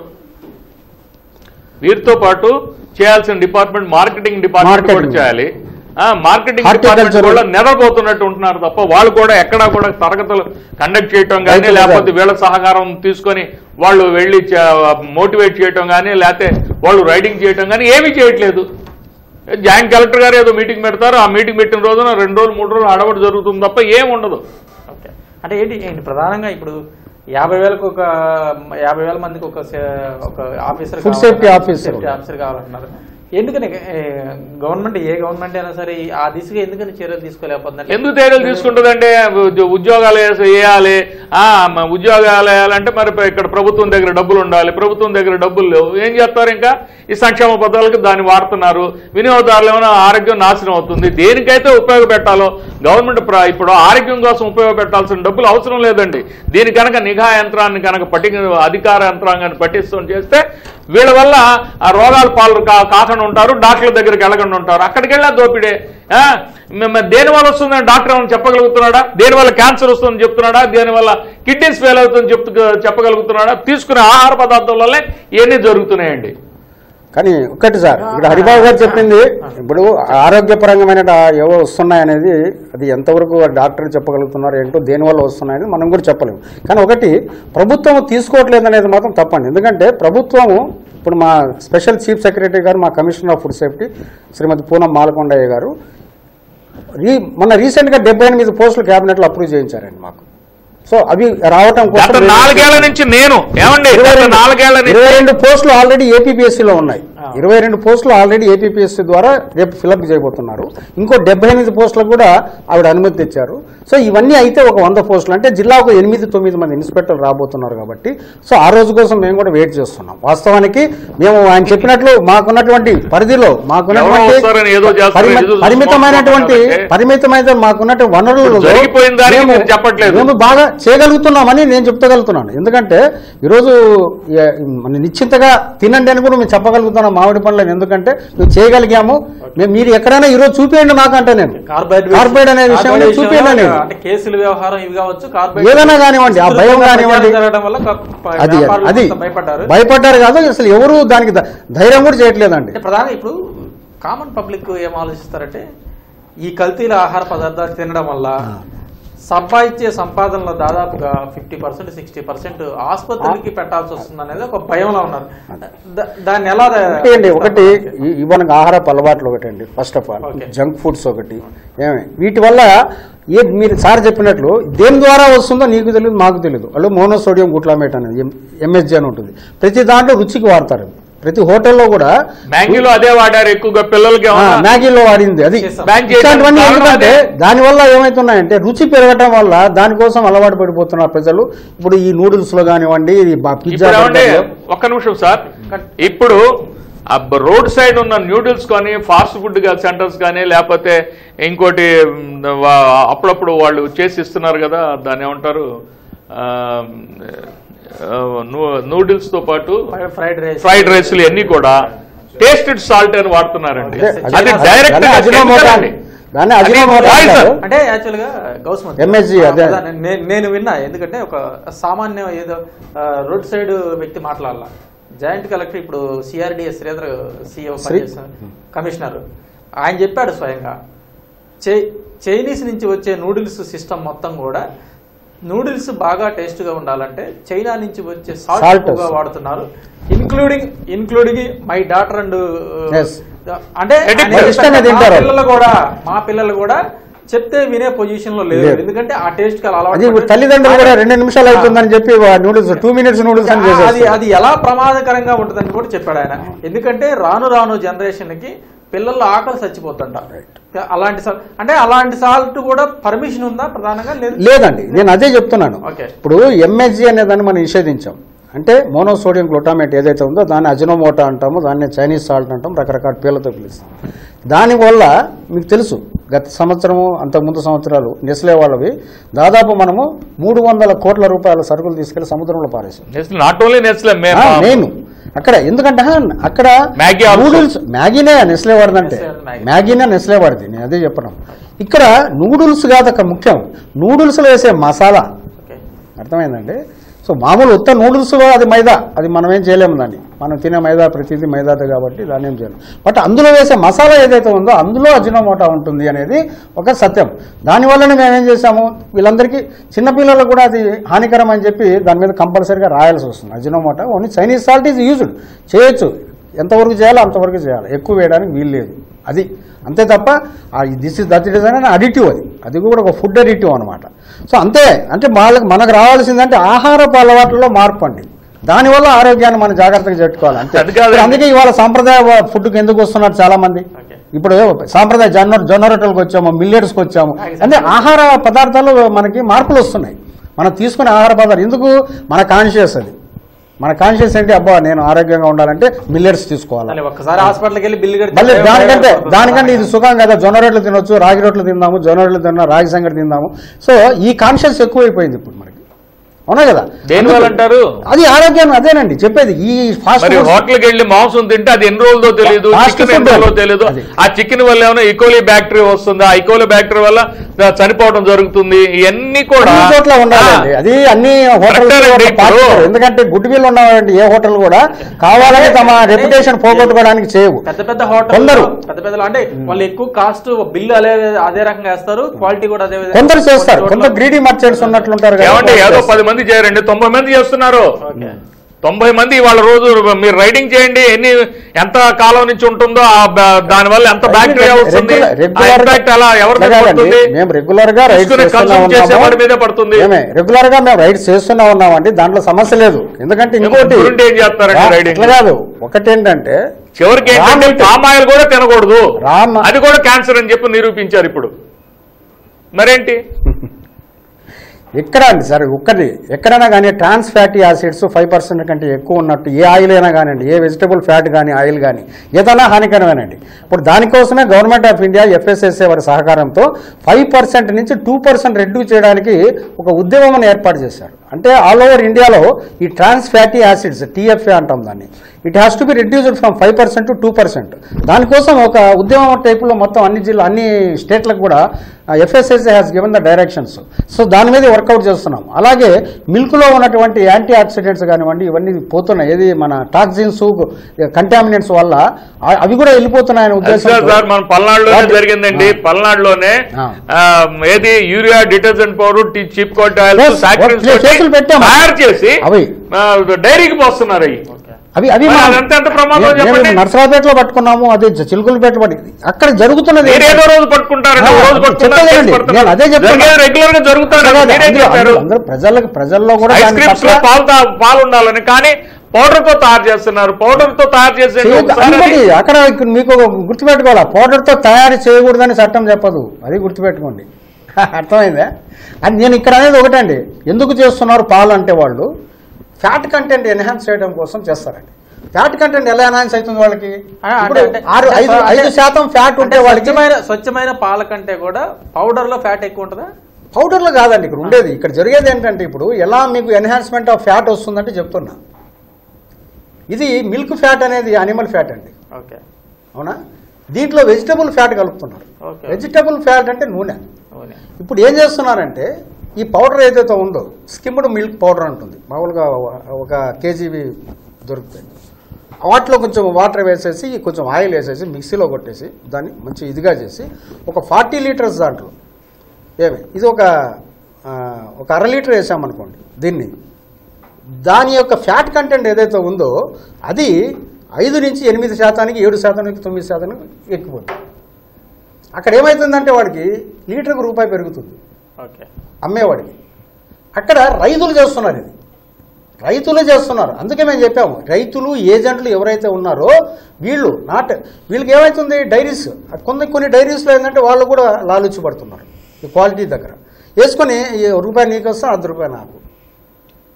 వీరితో పాటు చేయాల్సిన డిపార్ట్మెంట్ మార్కెటింగ్ డిపార్ట్మెంట్ కూడా Marketing. చేయాలి ఆ మార్కెటింగ్ Horticulture. డిపార్ట్మెంట్ కూడా నిద్రపోతున్నట్టు ఉంటున్నారు తప్ప వాళ్ళు కూడా ఎక్కడా కూడా తరగతులు కండక్ట్ చేయటం కానీ రైతులు లేకపోతే కాదు. వీళ్ళ సహకారం తీసుకొని వాళ్ళు వెళ్ళి మోటివేట్ చేయటం కానీ లేకపోతే వాళ్ళు రైడింగ్ చేయటం కానీ ఏమీ చేయట్లేదు జాయింట్ కలెక్టర్ గారు ఏదో మీటింగ్ పెడతారు ఆ మీటింగ్ పెట్టిన రోజున రెండు రోజులు మూడు రోజులు హడవడి జరుగుతుంది తప్ప ఏం ఉండదు ఓకే అంటే ఏంటి ఏంటి ప్రధానంగా ఇప్పుడు యాభై వేలకు ఒక యాభై వేల మందికి ఒక సే- ఒక officer Food safety officer. Safety officer కావాలంటున్నారు ఎందుకని ఏ, గవర్నమెంట్ ఏ గవర్నమెంట్ అయినా సరే ఆ దిశగా ఎందుకని చర్యలు తీసుకోలేకపోతుంది ఎందుకు చర్యలు తీసుకుంటుందంటే ఉద్యో- ఉద్యోగాలు వేసి- వేయాలి ఆ, మ- ఉద్యోగాలు వేయాలంటే మరి ప- ఇక్కడ ప్రభుత్వం దగ్గర డబ్బులు ఉండాలి ప్రభుత్వం దగ్గర డబ్బులు లేవు ఏం చేస్తారు ఇంకా ఈ సంక్షేమ పథకాలకు దాన్ని వాడుతున్నారు వినియోగదారులు ఏమైనా ఆరోగ్యం నాశనం అవుతుంది దేనికైతే ఉపయోగపెట్టాలో గవర్నమెంట్ ప్ర- ఇప్పుడు ఆరోగ్యం కోసం ఉపయోగపెట్టాల్సిన డబ్బులు అవసరం లేదండి దీని కనుక నిఘా యంత్రాన్ని కనుక పట్టి అధికార యంత్రాంగాన్ని పట్టిస్తూ చేస్తే వీళ్ళ వల్ల ఆ రోగాల పాలు కా- కాకుండా ఉంటారు డాక్టర్ల దగ్గరికి వెళ్ళకుండా ఉంటారు అక్కడికి వెళ్ళా దోపిడే ఆ? మ- మ- దేని వల్ల వస్తుందని డాక్టర్ ఏమైనా చెప్పగలుగుతున్నాడా దేని వల్ల క్యాన్సర్ వస్తుందని చెప్తున్నాడా దేని వల్ల కిడ్నీస్ ఫెయిల్ అవుతుందని చెప్తూ చెప్పగలుగుతున్నాడా తీసుకునే ఆహార పదార్థాల వల్లే ఇవన్నీ జరుగుతున్నాయండి కానీ ఒక్కటి సార్ ఇక్కడ హరిబాబు గారు చెప్పింది ఇప్పుడు ఆరోగ్యపరంగా ఏవో వస్తున్నాయి అనేది అది ఎంతవరకు డాక్టర్ చెప్పగలుగుతున్నారు ఏంటో దేనివల్ల వస్తున్నాయని మనం కూడా చెప్పలేము కానీ ఒకటి ప్రభుత్వం తీసుకోవట్లేదు అనేది మాత్రం తప్పండి ఎందుకంటే ప్రభుత్వము ఇప్పుడు మా స్పెషల్ చీఫ్ సెక్రటరీ గారు మా commissioner of food safety Shrimati Poonam Malakondaiah గారు రీ మొన్న రీసెంట్గా డెబ్బై ఎనిమిది పోస్టులు క్యాబినెట్లో అప్రూవ్ చేయించారండి మాకు సో అవి రావటం గత కోసం నాలుగేళ్ల నుంచి నేను ఏమండి ఇరవై గత రెండు- నాలుగేళ్ల నుంచి ఇరవై రెండు పోస్టులు ఆల్రెడీ ఏపీపీఎస్సీలో ఉన్నాయి ఇరవై రెండు పోస్టులు ఆల్రెడీ ఏపీపీఎస్సీ ద్వారా రేపు ఫిలప్ చేయబోతున్నారు ఇంకో డెబ్బై ఎనిమిది పోస్టులకు కూడా ఆవిడ అనుమతి తెచ్చారు సో ఇవన్నీ అయితే ఒక వంద పోస్టులు అంటే జిల్లాకు ఎనిమిది తొమ్మిది మంది ఇన్స్పెక్టర్లు రాబోతున్నారు కాబట్టి సో ఆ రోజు కోసం మేము కూడా వెయిట్ చేస్తున్నాం వాస్తవానికి మేము ఆయన చెప్పినట్లు మాకున్నటువంటి పరిధిలో మాకున్నటువంటి ఎవరో వస్తారని ఏదో చేస్తారు, పరిమి- ఏదో పరిమితమైనటువంటి చూస్తున్నారు పరిమితమైన మాకున్నటువంటి వనరులు జరిగిపోయిన దానికి మీరు చెప్పట్లేదు. మేము బాగా చేయగలుగుతున్నామని నేను చెప్తగలుగుతున్నాను ఎందుకంటే ఈరోజు ఏ- మన నిశ్చింతగా తినండి అని కూడా మేము చెప్పగలుగుతున్నాం మామిడి పండ్లను ఎందుకంటే మేము చేయగలిగాము మేము మీరు ఎక్కడైనా ఈరోజు చూపించండి మాకంటే నేను కార్బైడ్ కార్బైడ్ అనే విషయం కార్బైడ్ నేను చూపించను విషయంలో నేను. అంటే కేసుల వ్యవహారం ఇవి కావచ్చు కార్బైడ్ ఏదైనా కానివ్వండి, ఆ భయం కానివ్వండి. జరగడం వల్ల క- ప- అది వ్యాపారులు అది కొంత భయపడ్డారు భయపడ్డారు కాదు అసలు ఎవరు దానికి ధ- ధైర్యం కూడా చేయట్లేదండి అంటే ప్రధానంగా ఇప్పుడు కామన్ పబ్లిక్ ఏం ఆలోచిస్తారంటే ఈ కల్తీల ఆహార పదార్థాలు తినడం వల్ల సంపాదించే సంపాదనలో దాదాపుగా ఫిఫ్టీ పర్సెంట్ సిక్స్టీ పర్సెంట్ ఆసుపత్రికి పెట్టాల్సి వస్తుంది అనేది ఒక భయంలో ఉన్నారు దా- దాన్ని ఎలా దా- ఒకటి అండి ఒకటి ఈ- ఈ మనకు ఆహారపు అలవాట్లు ఒకటి అండి first of all Okay. Junk foods ఒకటి ఏమి వీటి వల్ల ఏ మీరు సార్ చెప్పినట్లు దేని ద్వారా వస్తుందో నీకు తెలియదు మాకు తెలియదు వాళ్ళు మోనోసోడియం గుట్లామేట్ అనేది ఎంఎస్జి అని ఉంటుంది ప్రతి దాంట్లో రుచికి వాడతారు ప్రతి హోటల్లో కూడా మ్యాగీలో అదే వాడారు ఎక్కువగా పిల్లలకి ఆ, ఏమన్నా మ్యాగీలో వాడింది అది చేస్తాం. బ్యాన్ చేయడం ఇట్లాంటివన్నీ కారణం ఎందుకంటే అదే. దానివల్ల ఏమవుతున్నాయంటే రుచి పెరగటం వల్ల దానికోసం అలవాటు పడిపోతున్నారు ప్రజలు ఇప్పుడు ఈ నూడిల్స్ లో కానివ్వండి ఈ బా- పిజ్జా ఇప్పుడు ఏమండి బర్గర్లో. ఒక్క నిమిషం సార్ ఇప్పుడు ఆ బ- రోడ్ సైడ్ ఉన్న న్యూడిల్స్ కానీ ఫాస్ట్ ఫుడ్ గా- సెంటర్స్ కానీ లేకపోతే ఇంకోటి మ్, వా- అప్పుడప్పుడు వాళ్ళు చేసి ఇస్తున్నారు కదా దాన్ని ఏమంటారు ఆ, ఆ, నూ- నూడిల్స్ తో పాటు ఫ్రైడ్ రైస్ ఫ్రైడ్ రైస్లు అన్ని కూడా టేస్టెడ్ సాల్ట్ అని వాడుతున్నారండి అదే, అది అదే, డైరెక్ట్ దాన్ని అజినోమోటో అండి. దాన్ని అజినోమోటో అంటారు. అంటే యాక్చువల్ గా గౌస్మతి MSG ఆ, అదే. ప్రధాన- నే- నేను విన్నా ఎందుకంటే ఒక సామాన్య ఏదో ఆ, రోడ్ సైడ్ వ్యక్తి మాట్లాడాల జాయింట్ కలెక్టర్ ఇప్పుడు సిఆర్డిఎస్ శ్రీధర్ సిఓ శ్రీ- కమిషనర్ ఆయన చెప్పాడు స్వయంగా చై- చైనీస్ నుంచి వచ్చే నూడిల్స్ సిస్టమ్ మొత్తం కూడా నూడిల్స్ బాగా టేస్ట్ గా ఉండాలంటే చైనా నుంచి వచ్చే సాల్ట్ Salt. ఎక్కువగా వాడుతున్నారు including including my daughter and Yes. అంటే Edit ఆయన చేసి ఇష్టంగా చెప్పాడు, మా తింటారు. పిల్లలు కూడా మా పిల్లలు కూడా చెప్తే వినే పొజిషన్ లో లేరు లేరు. ఎందుకంటే ఆ టేస్ట్ కి అలా అది అలవాటు పడ్డారు. తల్లిదండ్రులు కూడా రెండు నిమిషాలు అవుతుందని చెప్పి నూడిల్స్ టూ మినిట్స్ నూడిల్స్ అని అది చేసేస్తారు. అది ఎలా ప్రమాదకరంగా ఉంటుందని కూడా చెప్పాడు ఆయన ఎందుకంటే రాను రాను జనరేషన్ కి పిల్లల్లో ఆకలి చచ్చిపోతుంట అలాంటి సాల్ అంటే అలాంటి సాల్ట్ కూడా పర్మిషన్ ఉందా ప్రధానంగా లేదు లేదండి నేను అదే చెప్తున్నాను ఓకే. ఇప్పుడు ఎంఎస్జి అనే దాన్ని మనం నిషేధించాం అంటే మోనోసోడియం గ్లూటామేట్ ఏదైతే ఉందో దాన్ని అజినోమోటా అంటాము దాన్ని చైనీస్ సాల్ట్ అంటాం రకరకాల పేర్లతో పిలుస్తాం దానివల్ల మీకు తెలుసు గత సంవత్సరము అంతకుముందు సంవత్సరాలు నెస్లే వాళ్ళవి దాదాపు మనము మూడు వందల కోట్ల రూపాయల సరుకులు తీసుకెళ్లి సముద్రంలో పారేసాం నెస్లే నాట్ ఓన్లీ నెస్లే ఆ, నేను అక్కడ ఎందుకంటే హా, అక్కడ మ్యాగీ also. నూడిల్స్ మ్యాగీనే నెస్లే వాడిదంటే నెస్లే మ్యాగీ. మ్యాగీనే నెస్లే వాడిది నేను అదే చెప్పడం ఇక్కడ నూడిల్స్ కాదు అక్కడ ముఖ్యం నూడిల్స్లో వేసే మసాలా ఓకే అర్థమైందండి సో మామూలు ఉత్త నూడిల్స్ అది మైదా అది మనం ఏం చేయలేము దాన్ని మనం తినే మైదా ప్రతిదీ మైదాదే కాబట్టి దాన్ని ఏం చేయలేము బట్ అందులో వేసే మసాలా ఏదైతే ఉందో అందులో అజినోమోటా ఉంటుంది అనేది ఒక సత్యం దానివల్లనే మేము ఏం చేసాము వీళ్ళందరికీ చిన్నపిల్లలకు కూడా అది హానికరం అని చెప్పి దాని మీద కంపల్సరీగా రాయాల్సి వస్తుంది Ajinomoto only Chinese salt is used చేయొచ్చు ఎంతవరకు చేయాలో అంతవరకు చేయాలి ఎక్కువ వేయడానికి వీలు లేదు అది అంతే తప్ప దిస్ ఇస్ దట్ ఇస్ అని అడిటివ్ అది అది కూడా ఒక ఫుడ్ అడిటివ్ అనమాట సో అంతే అంటే వాళ్ళకి మనకు రావాల్సిందంటే ఆహారపు అలవాట్లలో మార్పు అండి దానివల్ల ఆరోగ్యాన్ని మనం జాగ్రత్తగా పెట్టుకోవాలి అంతే అది కాదండి. ఇప్పుడు అందుకే ఇవాళ సాంప్రదాయ ఫుడ్కి ఎందుకు వస్తున్నారు చాలా మంది ఓకే ఇప్పుడు సాంప్రదాయ జొన్న జొన్న రొట్టెలకు వచ్చాము మిల్లెట్స్కి వచ్చాము అంటే ఆహార పదార్థాలు మనకి మార్పులు వస్తున్నాయి మనం తీసుకునే ఆహార పదార్థాలు ఎందుకు మన కాన్షియస్ అది మన కాన్షియస్ ఏంటి అబ్బా నేను ఆరోగ్యంగా ఉండాలంటే మిల్లెట్స్ తీసుకోవాలి మళ్ళీ ఒక్కసారి హాస్పిటల్కి వెళ్ళి బిల్లు కడితే మళ్ళీ భయం దానికంటే భయం దానికంటే ఇది సుఖం కదా జొన్న రొట్టెలు తినొచ్చు రాగి రొట్టెలు తిందాము జొన్న రొట్టెలు తిన్నా రాగి సంగటి తిందాము సో ఈ కాన్షియస్ ఎక్కువైపోయింది ఇప్పుడు మనకి అవునా కదా దేని వల్ల అంటారు అది ఆరోగ్యం అదేనండి చెప్పేది ఈ ఫాస్ట్ మరి హోటల్కి వెళ్ళి మాంసం తింటే అది ఎన్ని రోజులతో తెలియదు Fast చికెన్ ఎన్ని food. రోజులో తెలియదు అది. ఆ చికెన్ వల్ల ఏమైనా ఈకోలీ బ్యాక్టీరియా వస్తుంది ఆ ఈకోలీ బ్యాక్టీరియా వల్ల దా- చనిపోవడం జరుగుతుంది ఇవన్నీ కూడా అన్ని చోట్ల ఉండాలండి ఆ, అది అన్ని హోటల్ Correct అండి ఇప్పుడు. ఎందుకంటే గుడ్ విల్ ఉన్నవారండి ఏ హోటల్ కూడా కావాలని తమ రెప్యుటేషన్ పోగొట్టుకోవడానికి చేయవు పెద్ద పెద్ద హోటల్ కొందరు. పెద్ద పెద్ద అంటే వాళ్ళు ఎక్కువ కాస్ట్ బిల్లు అదే అదే రకంగా వేస్తారు క్వాలిటీ కూడా అదే విధంగా కొందరు చేస్తారు కొన్ని కొందరు చోట్ల- గ్రీడీ మర్చెంట్స్ ఉన్నట్లుంటారు కదా, ఏమంటే వాళ్ళు ఏదో చేస్తారు. పది మంది చేయరండి తొంభై మంది చేస్తున్నారు ఓకే తొంభై మంది వాళ్ళ రోజు మీరు రైడింగ్ చేయండి ఎన్ని ఎంత కాలం నుంచి ఉంటుందో ఆ బ- దాని వల్ల ఎంత బ్యాక్టీరియా వస్తుంది రెగ్యులర్- రెగ్యులర్ గా- ఇంపాక్ట్ అలా ఎవరి మీద అలాగండి. పడుతుంది మేము రెగ్యులర్ గా రైడ్స్ తీసుకునే చేస్తూనే కన్సూమ్ చేసే వాడి మీదే ఉన్నాము పడుతుంది ఏమే రెగ్యులర్ గా మేము రైడ్స్ చేస్తూనే ఉన్నామండి దాంట్లో సమస్య లేదు ఎందుకంటే ఇంకోటి గురుండి ఏం చేస్తారండి రా- రైడింగ్ అట్లా కాదు ఒకటేంటంటే చివరికి ఏంటంటే రామ్ పామ్ ఆయిల్ కూడా తినకూడదు రామ్ అది కూడా క్యాన్సర్ అని చెప్పి నిరూపించారు ఇప్పుడు మరేంటి ఎక్కడ అండి సరే ఒక్కటి ఎక్కడైనా కానీ trans fatty acids five percent కంటే ఎక్కువ ఉన్నట్టు ఏ ఆయిల్ అయినా కానివ్వండి ఏ వెజిటబుల్ ఫ్యాట్ కానీ ఆయిల్ కానీ ఏదైనా హానికరమేనండి ఇప్పుడు దానికోసమే గవర్నమెంట్ ఆఫ్ ఇండియా ఎఫ్ఎస్ఎస్ఏ వారి సహకారంతో ఫైవ్ పర్సెంట్ నుంచి టూ పర్సెంట్ రెడ్యూస్ చేయడానికి ఒక ఉద్యమం ఏర్పాటు చేశారు అంటే ఆల్ ఓవర్ ఇండియాలో ఈ ట్రాన్స్ ఫ్యాటీ యాసిడ్స్ టీఎఫ్ఏ అంటాం దాన్ని it has to be reduced from five percent to two percent దానికోసం ఒక ఉద్యమం టైపులో మొత్తం అన్ని జిల్లా అన్ని స్టేట్లకు కూడా FSSA has given the directions so దాని మీద వర్కౌట్ చేస్తున్నాం అలాగే మిల్క్లో ఉన్నటువంటి యాంటీ ఆక్సిడెంట్స్ కానివ్వండి ఇవన్నీ పోతున్నాయి ఏది మన టాక్సిన్స్ కంటామినెంట్స్ వల్ల ఆ- అవి కూడా వెళ్ళిపోతున్నాయనే అది కాదు ఉద్దేశం సార్ మన పల్నాడులోనే వాటి- జరిగిందండి ఆ. పల్నాడులోనే ఆ. ఆ, ఏది urea detergent powder cheap coat oil Yes, factories what- కేసులు పెట్టాం. తయారు చేసి అవి. ఆ, డైరీకి పోస్తున్నారు అవి ఓకే అవి అవి మరి మా- అదంతా ఎంత ప్రమాదం మేము- మేము చెప్పండి? నర్సరావుపేటలో పట్టుకున్నాము అదే చిలుకలపేట పట్టి అక్కడ జరుగుతున్నది మీరు ఏదో రోజు పట్టుకుంటారండి ఆ, ఓ రోజు పట్టుకుంటారు చెప్పలేదండి. కేసు పడుతున్నారు. నేను అదే చెప్తున్నా. జరిగేది రెగ్యులర్ గా జరుగుతారు కాదు, మీరేం అందరూ- చెప్పారు అందరూ- అందరూ ప్రజలకు ప్రజల్లో కూడా ఐస్ దాని క్రీమ్స్ లో పట్ల- పాలు తా- పాలు ఉండాలని కానీ పౌడర్ తో తయారు చేస్తున్నారు పౌడర్ తో తయారు చేసే చేయొద్దు. ఇంకోటి అక్కడ ఇక్కడ మీకు ఒక గుర్తుపెట్టుకోవాలి పౌడర్ తో తయారు చేయకూడదని చట్టం చెప్పదు అది గుర్తుపెట్టుకోండి అర్థమైందా అది నేను ఇక్కడ అనేది ఒకటండి ఎందుకు చేస్తున్నారు పాలు అంటే వాళ్ళు ఫ్యాట్ కంటెంట్ ఎన్హాన్స్ చేయడం కోసం చేస్తారండి ఫ్యాట్ కంటెంట్ ఎలా ఎన్హాన్స్ అవుతుంది వాళ్ళకి ఆ, అంటే- ఇప్పుడు అంటే- ఆరు ఐదు అంటే- ఐదు శాతం ఫ్యాట్ ఉంటే అంటే వాళ్ళకి స్వచ్ఛమైన స్వచ్ఛమైన పాల కంటే కూడా పౌడర్ లో ఫ్యాట్ ఎక్కువ ఉంటుందా పౌడర్లో కాదండి ఇక్కడ ఉండేది ఇక్కడ జరిగేది ఏంటంటే ఇప్పుడు ఎలా మీకు ఎన్హాన్స్మెంట్ ఆఫ్ ఫ్యాట్ వస్తుందంటే చెప్తున్నా ఇది మిల్క్ ఫ్యాట్ అనేది అనిమల్ ఫ్యాట్ అండి ఓకే అవునా దీంట్లో వెజిటబుల్ ఫ్యాట్ కలుపుతున్నారు ఓకే. వెజిటబుల్ ఫ్యాట్ అంటే నూనె అవునే. ఇప్పుడు ఏం చేస్తున్నారంటే ఈ పౌడర్ ఏదైతే ఉందో స్కిమ్డ్ మిల్క్ పౌడర్ ఉంటుంది మామూలుగా ఒక కేజీవి దొరుకుతాయి వాటిలో కొంచెం వాటర్ వేసేసి కొంచెం ఆయిల్ వేసేసి మిక్సీలో కొట్టేసి దాన్ని మంచి ఇదిగా చేసి ఒక ఫార్టీ లీటర్స్ దాంట్లో ఏమి ఇది ఒక ఆ, ఒక అర లీటర్ వేసామనుకోండి దీన్ని దాని యొక్క ఫ్యాట్ కంటెంట్ ఏదైతే ఉందో అది ఐదు నుంచి ఎనిమిది శాతానికి ఏడు శాతానికి తొమ్మిది శాతానికి ఎక్కిపోతుంది అక్కడ ఏమవుతుందంటే వాడికి లీటర్కు రూపాయి పెరుగుతుంది ఓకే అమ్మేవాడికి అక్కడ రైతులు చేస్తున్నారు ఇది రైతులే చేస్తున్నారు అందుకే మేము చెప్పాము రైతులు ఏజెంట్లు ఎవరైతే ఉన్నారో వీళ్ళు నాట్ వీళ్ళకి ఏమవుతుంది డైరీస్ కొన్ని కొన్ని డైరీస్లో ఏంటంటే వాళ్ళు కూడా లాలుచి పడుతున్నారు ఈ క్వాలిటీ దగ్గర వేసుకొని ఈ రూపాయి నీకు వస్తే అర్ధ రూపాయి నాకు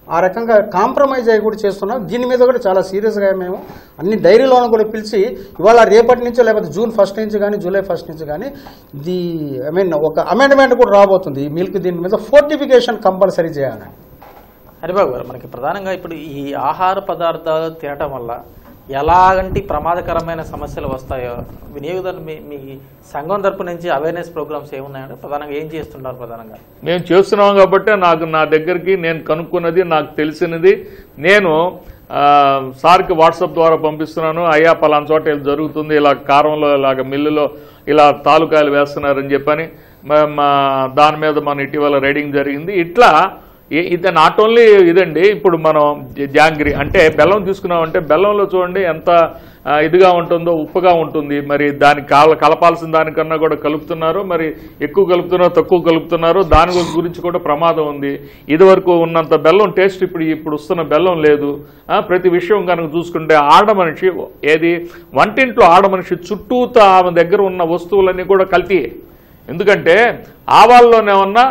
ఆ రకంగా కాంప్రమైజ్ అయ్యి కూడా చేస్తున్నాం దీని మీద కూడా చాలా సీరియస్గా మేము అన్ని డైరీలోనూ కూడా పిలిచి ఇవాళ రేపటి నుంచి లేకపోతే జూన్ ఫస్ట్ నుంచి కానీ జూలై ఫస్ట్ నుంచి కానీ ది ఐ మీన్ ఒక అమెండ్మెంట్ కూడా రాబోతుంది ఈ మిల్క్ దీని మీద ఫోర్టిఫికేషన్ కంపల్సరీ చేయాలని హరిబాబు గారు మనకి ప్రధానంగా ఇప్పుడు ఈ ఆహార పదార్థాలు తినటం వల్ల ఎలాంటి ప్రమాదకరమైన సమస్యలు వస్తాయో వినియోగదారులు మీ మీ సంఘం తరపు నుంచి అవేర్నెస్ ప్రోగ్రామ్స్ ఏమున్నాయంటే ప్రధానంగా ఏం చేస్తున్నారు ప్రధానంగా మేము చేస్తున్నాం కాబట్టి నాకు నా దగ్గరికి నేను కనుక్కున్నది నాకు తెలిసినది నేను ఆ, సార్కి వాట్సాప్ ద్వారా పంపిస్తున్నాను అయ్యా పలానా చోట ఇలా జరుగుతుంది ఇలా కారంలో ఇలాగ మిల్లులో ఇలా తాలూకాయలు వేస్తున్నారని చెప్పని మ- మా దాని మీద మన ఇటీవల రైడింగ్ జరిగింది ఇట్లా ఇ- ఇది నాట్ ఓన్లీ ఇదండి ఇప్పుడు మనం జ- జాంగ్రీ అంటే బెల్లం తీసుకున్నామంటే బెల్లంలో చూడండి ఎంత ఆ, ఇదిగా ఉంటుందో ఉప్పుగా ఉంటుంది మరి దానికి కాల కలపాల్సిన దానికన్నా కూడా కలుపుతున్నారు మరి ఎక్కువ కలుపుతున్నారు తక్కువ కలుపుతున్నారు దాని గు- గురించి కూడా ప్రమాదం ఉంది ఇదివరకు ఉన్నంత బెల్లం టేస్ట్ ఇప్పుడు ఇప్పుడు వస్తున్న బెల్లం లేదు ఆ, ప్రతి విషయం కనుక చూసుకుంటే ఆడ మనిషి ఏది వంటింట్లో ఆడ మనిషి చుట్టూతా ఆమె దగ్గర ఉన్న వస్తువులన్నీ కూడా కల్తీ ఎందుకంటే ఆవాల్లోనేమన్నా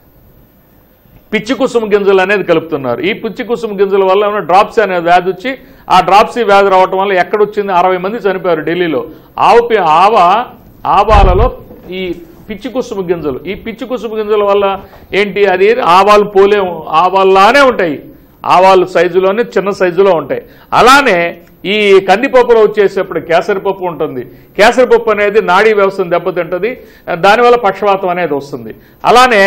పిచ్చి కుసుమ గింజలు అనేది కలుపుతున్నారు ఈ పిచ్చి కుసుమ గింజల వల్ల ఏమైనా డ్రాప్సీ అనే వ్యాధి వచ్చి ఆ డ్రాప్సీ వ్యాధి రావటం వల్ల ఎక్కడొచ్చింది అరవై మంది చనిపోయారు ఢిల్లీలో ఆవు పి- ఆవ ఆవాలలో ఈ పిచ్చి కుసుమ గింజలు ఈ పిచ్చి కుసుమ గింజల వల్ల ఏంటి అది ఆవాలు పోలే ఆవాల్లానే ఉంటాయి ఆవాలు సైజులోనే చిన్న సైజులో ఉంటాయి అలానే ఈ కందిపప్పులో వచ్చేసేప్పుడు కేసరిపప్పు ఉంటుంది కేసరిపప్పు అనేది నాడీ వ్యవస్థను దెబ్బతింటది దానివల్ల పక్షవాతం అనేది వస్తుంది అలానే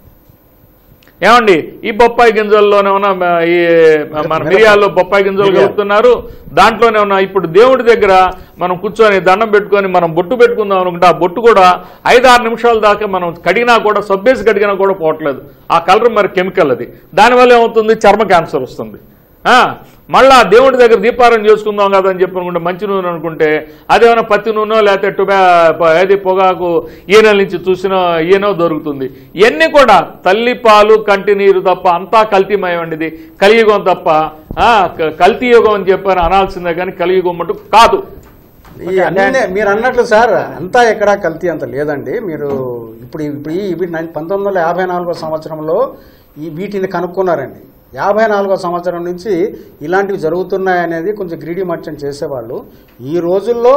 ఏమండి ఈ బొప్పాయి గింజల్లోనే ఉన్న మ, ఈ మన మిరియాల్లో బొప్పాయి గింజలు మిరియాలు. కలుపుతున్నారు దాంట్లోనే ఉన్న ఇప్పుడు దేవుడి దగ్గర మనం కూర్చొని దండం పెట్టుకొని మనం బొట్టు పెట్టుకుందాం అనుకుంటే ఆ బొట్టు కూడా ఐదు ఆరు నిమిషాల దాకా మనం కడిగినా కూడా సబ్బేసి కడిగినా కూడా పోవట్లేదు ఆ కలర్ మరి కెమికల్ అది దానివల్ల ఏమవుతుంది చర్మ క్యాన్సర్ వస్తుంది ఆ, మళ్ళా దేవుడి దగ్గర దీపారాయణ చేసుకుందాం కదా అని చెప్పి అనుకుంటే మంచి నూనె అనుకుంటే అదేమైనా పత్తి నూనె లేకపోతే టుబా ప- ఏది పొగాకు ఈనెల నుంచి చూసినా ఈనో దొరుకుతుంది ఇవన్నీ కూడా తల్లి పాలు కంటి నీరు తప్ప అంతా కల్తీమయం ఇది కలియుగం తప్ప ఆ, క- కల్తీ యుగం అని చెప్పని అనాల్సిందే కానీ కలియుగం మటు కాదు ఈ అన్నీ మీరు అన్నట్లు సార్ అంతా ఎక్కడా కల్తీ అంత లేదండి మీరు ఇప్పుడు ఇప్పుడు ఈ ఇవి నైన్- పంతొమ్మిది వందల యాభై నాలుగో సంవత్సరంలో ఈ వీటిని కనుక్కున్నారండి యాభై నాలుగో సంవత్సరం నుంచి ఇలాంటివి జరుగుతున్నాయనేది కొంచెం గ్రీడీ మర్చెంట్ చేసేవాళ్ళు ఈ రోజుల్లో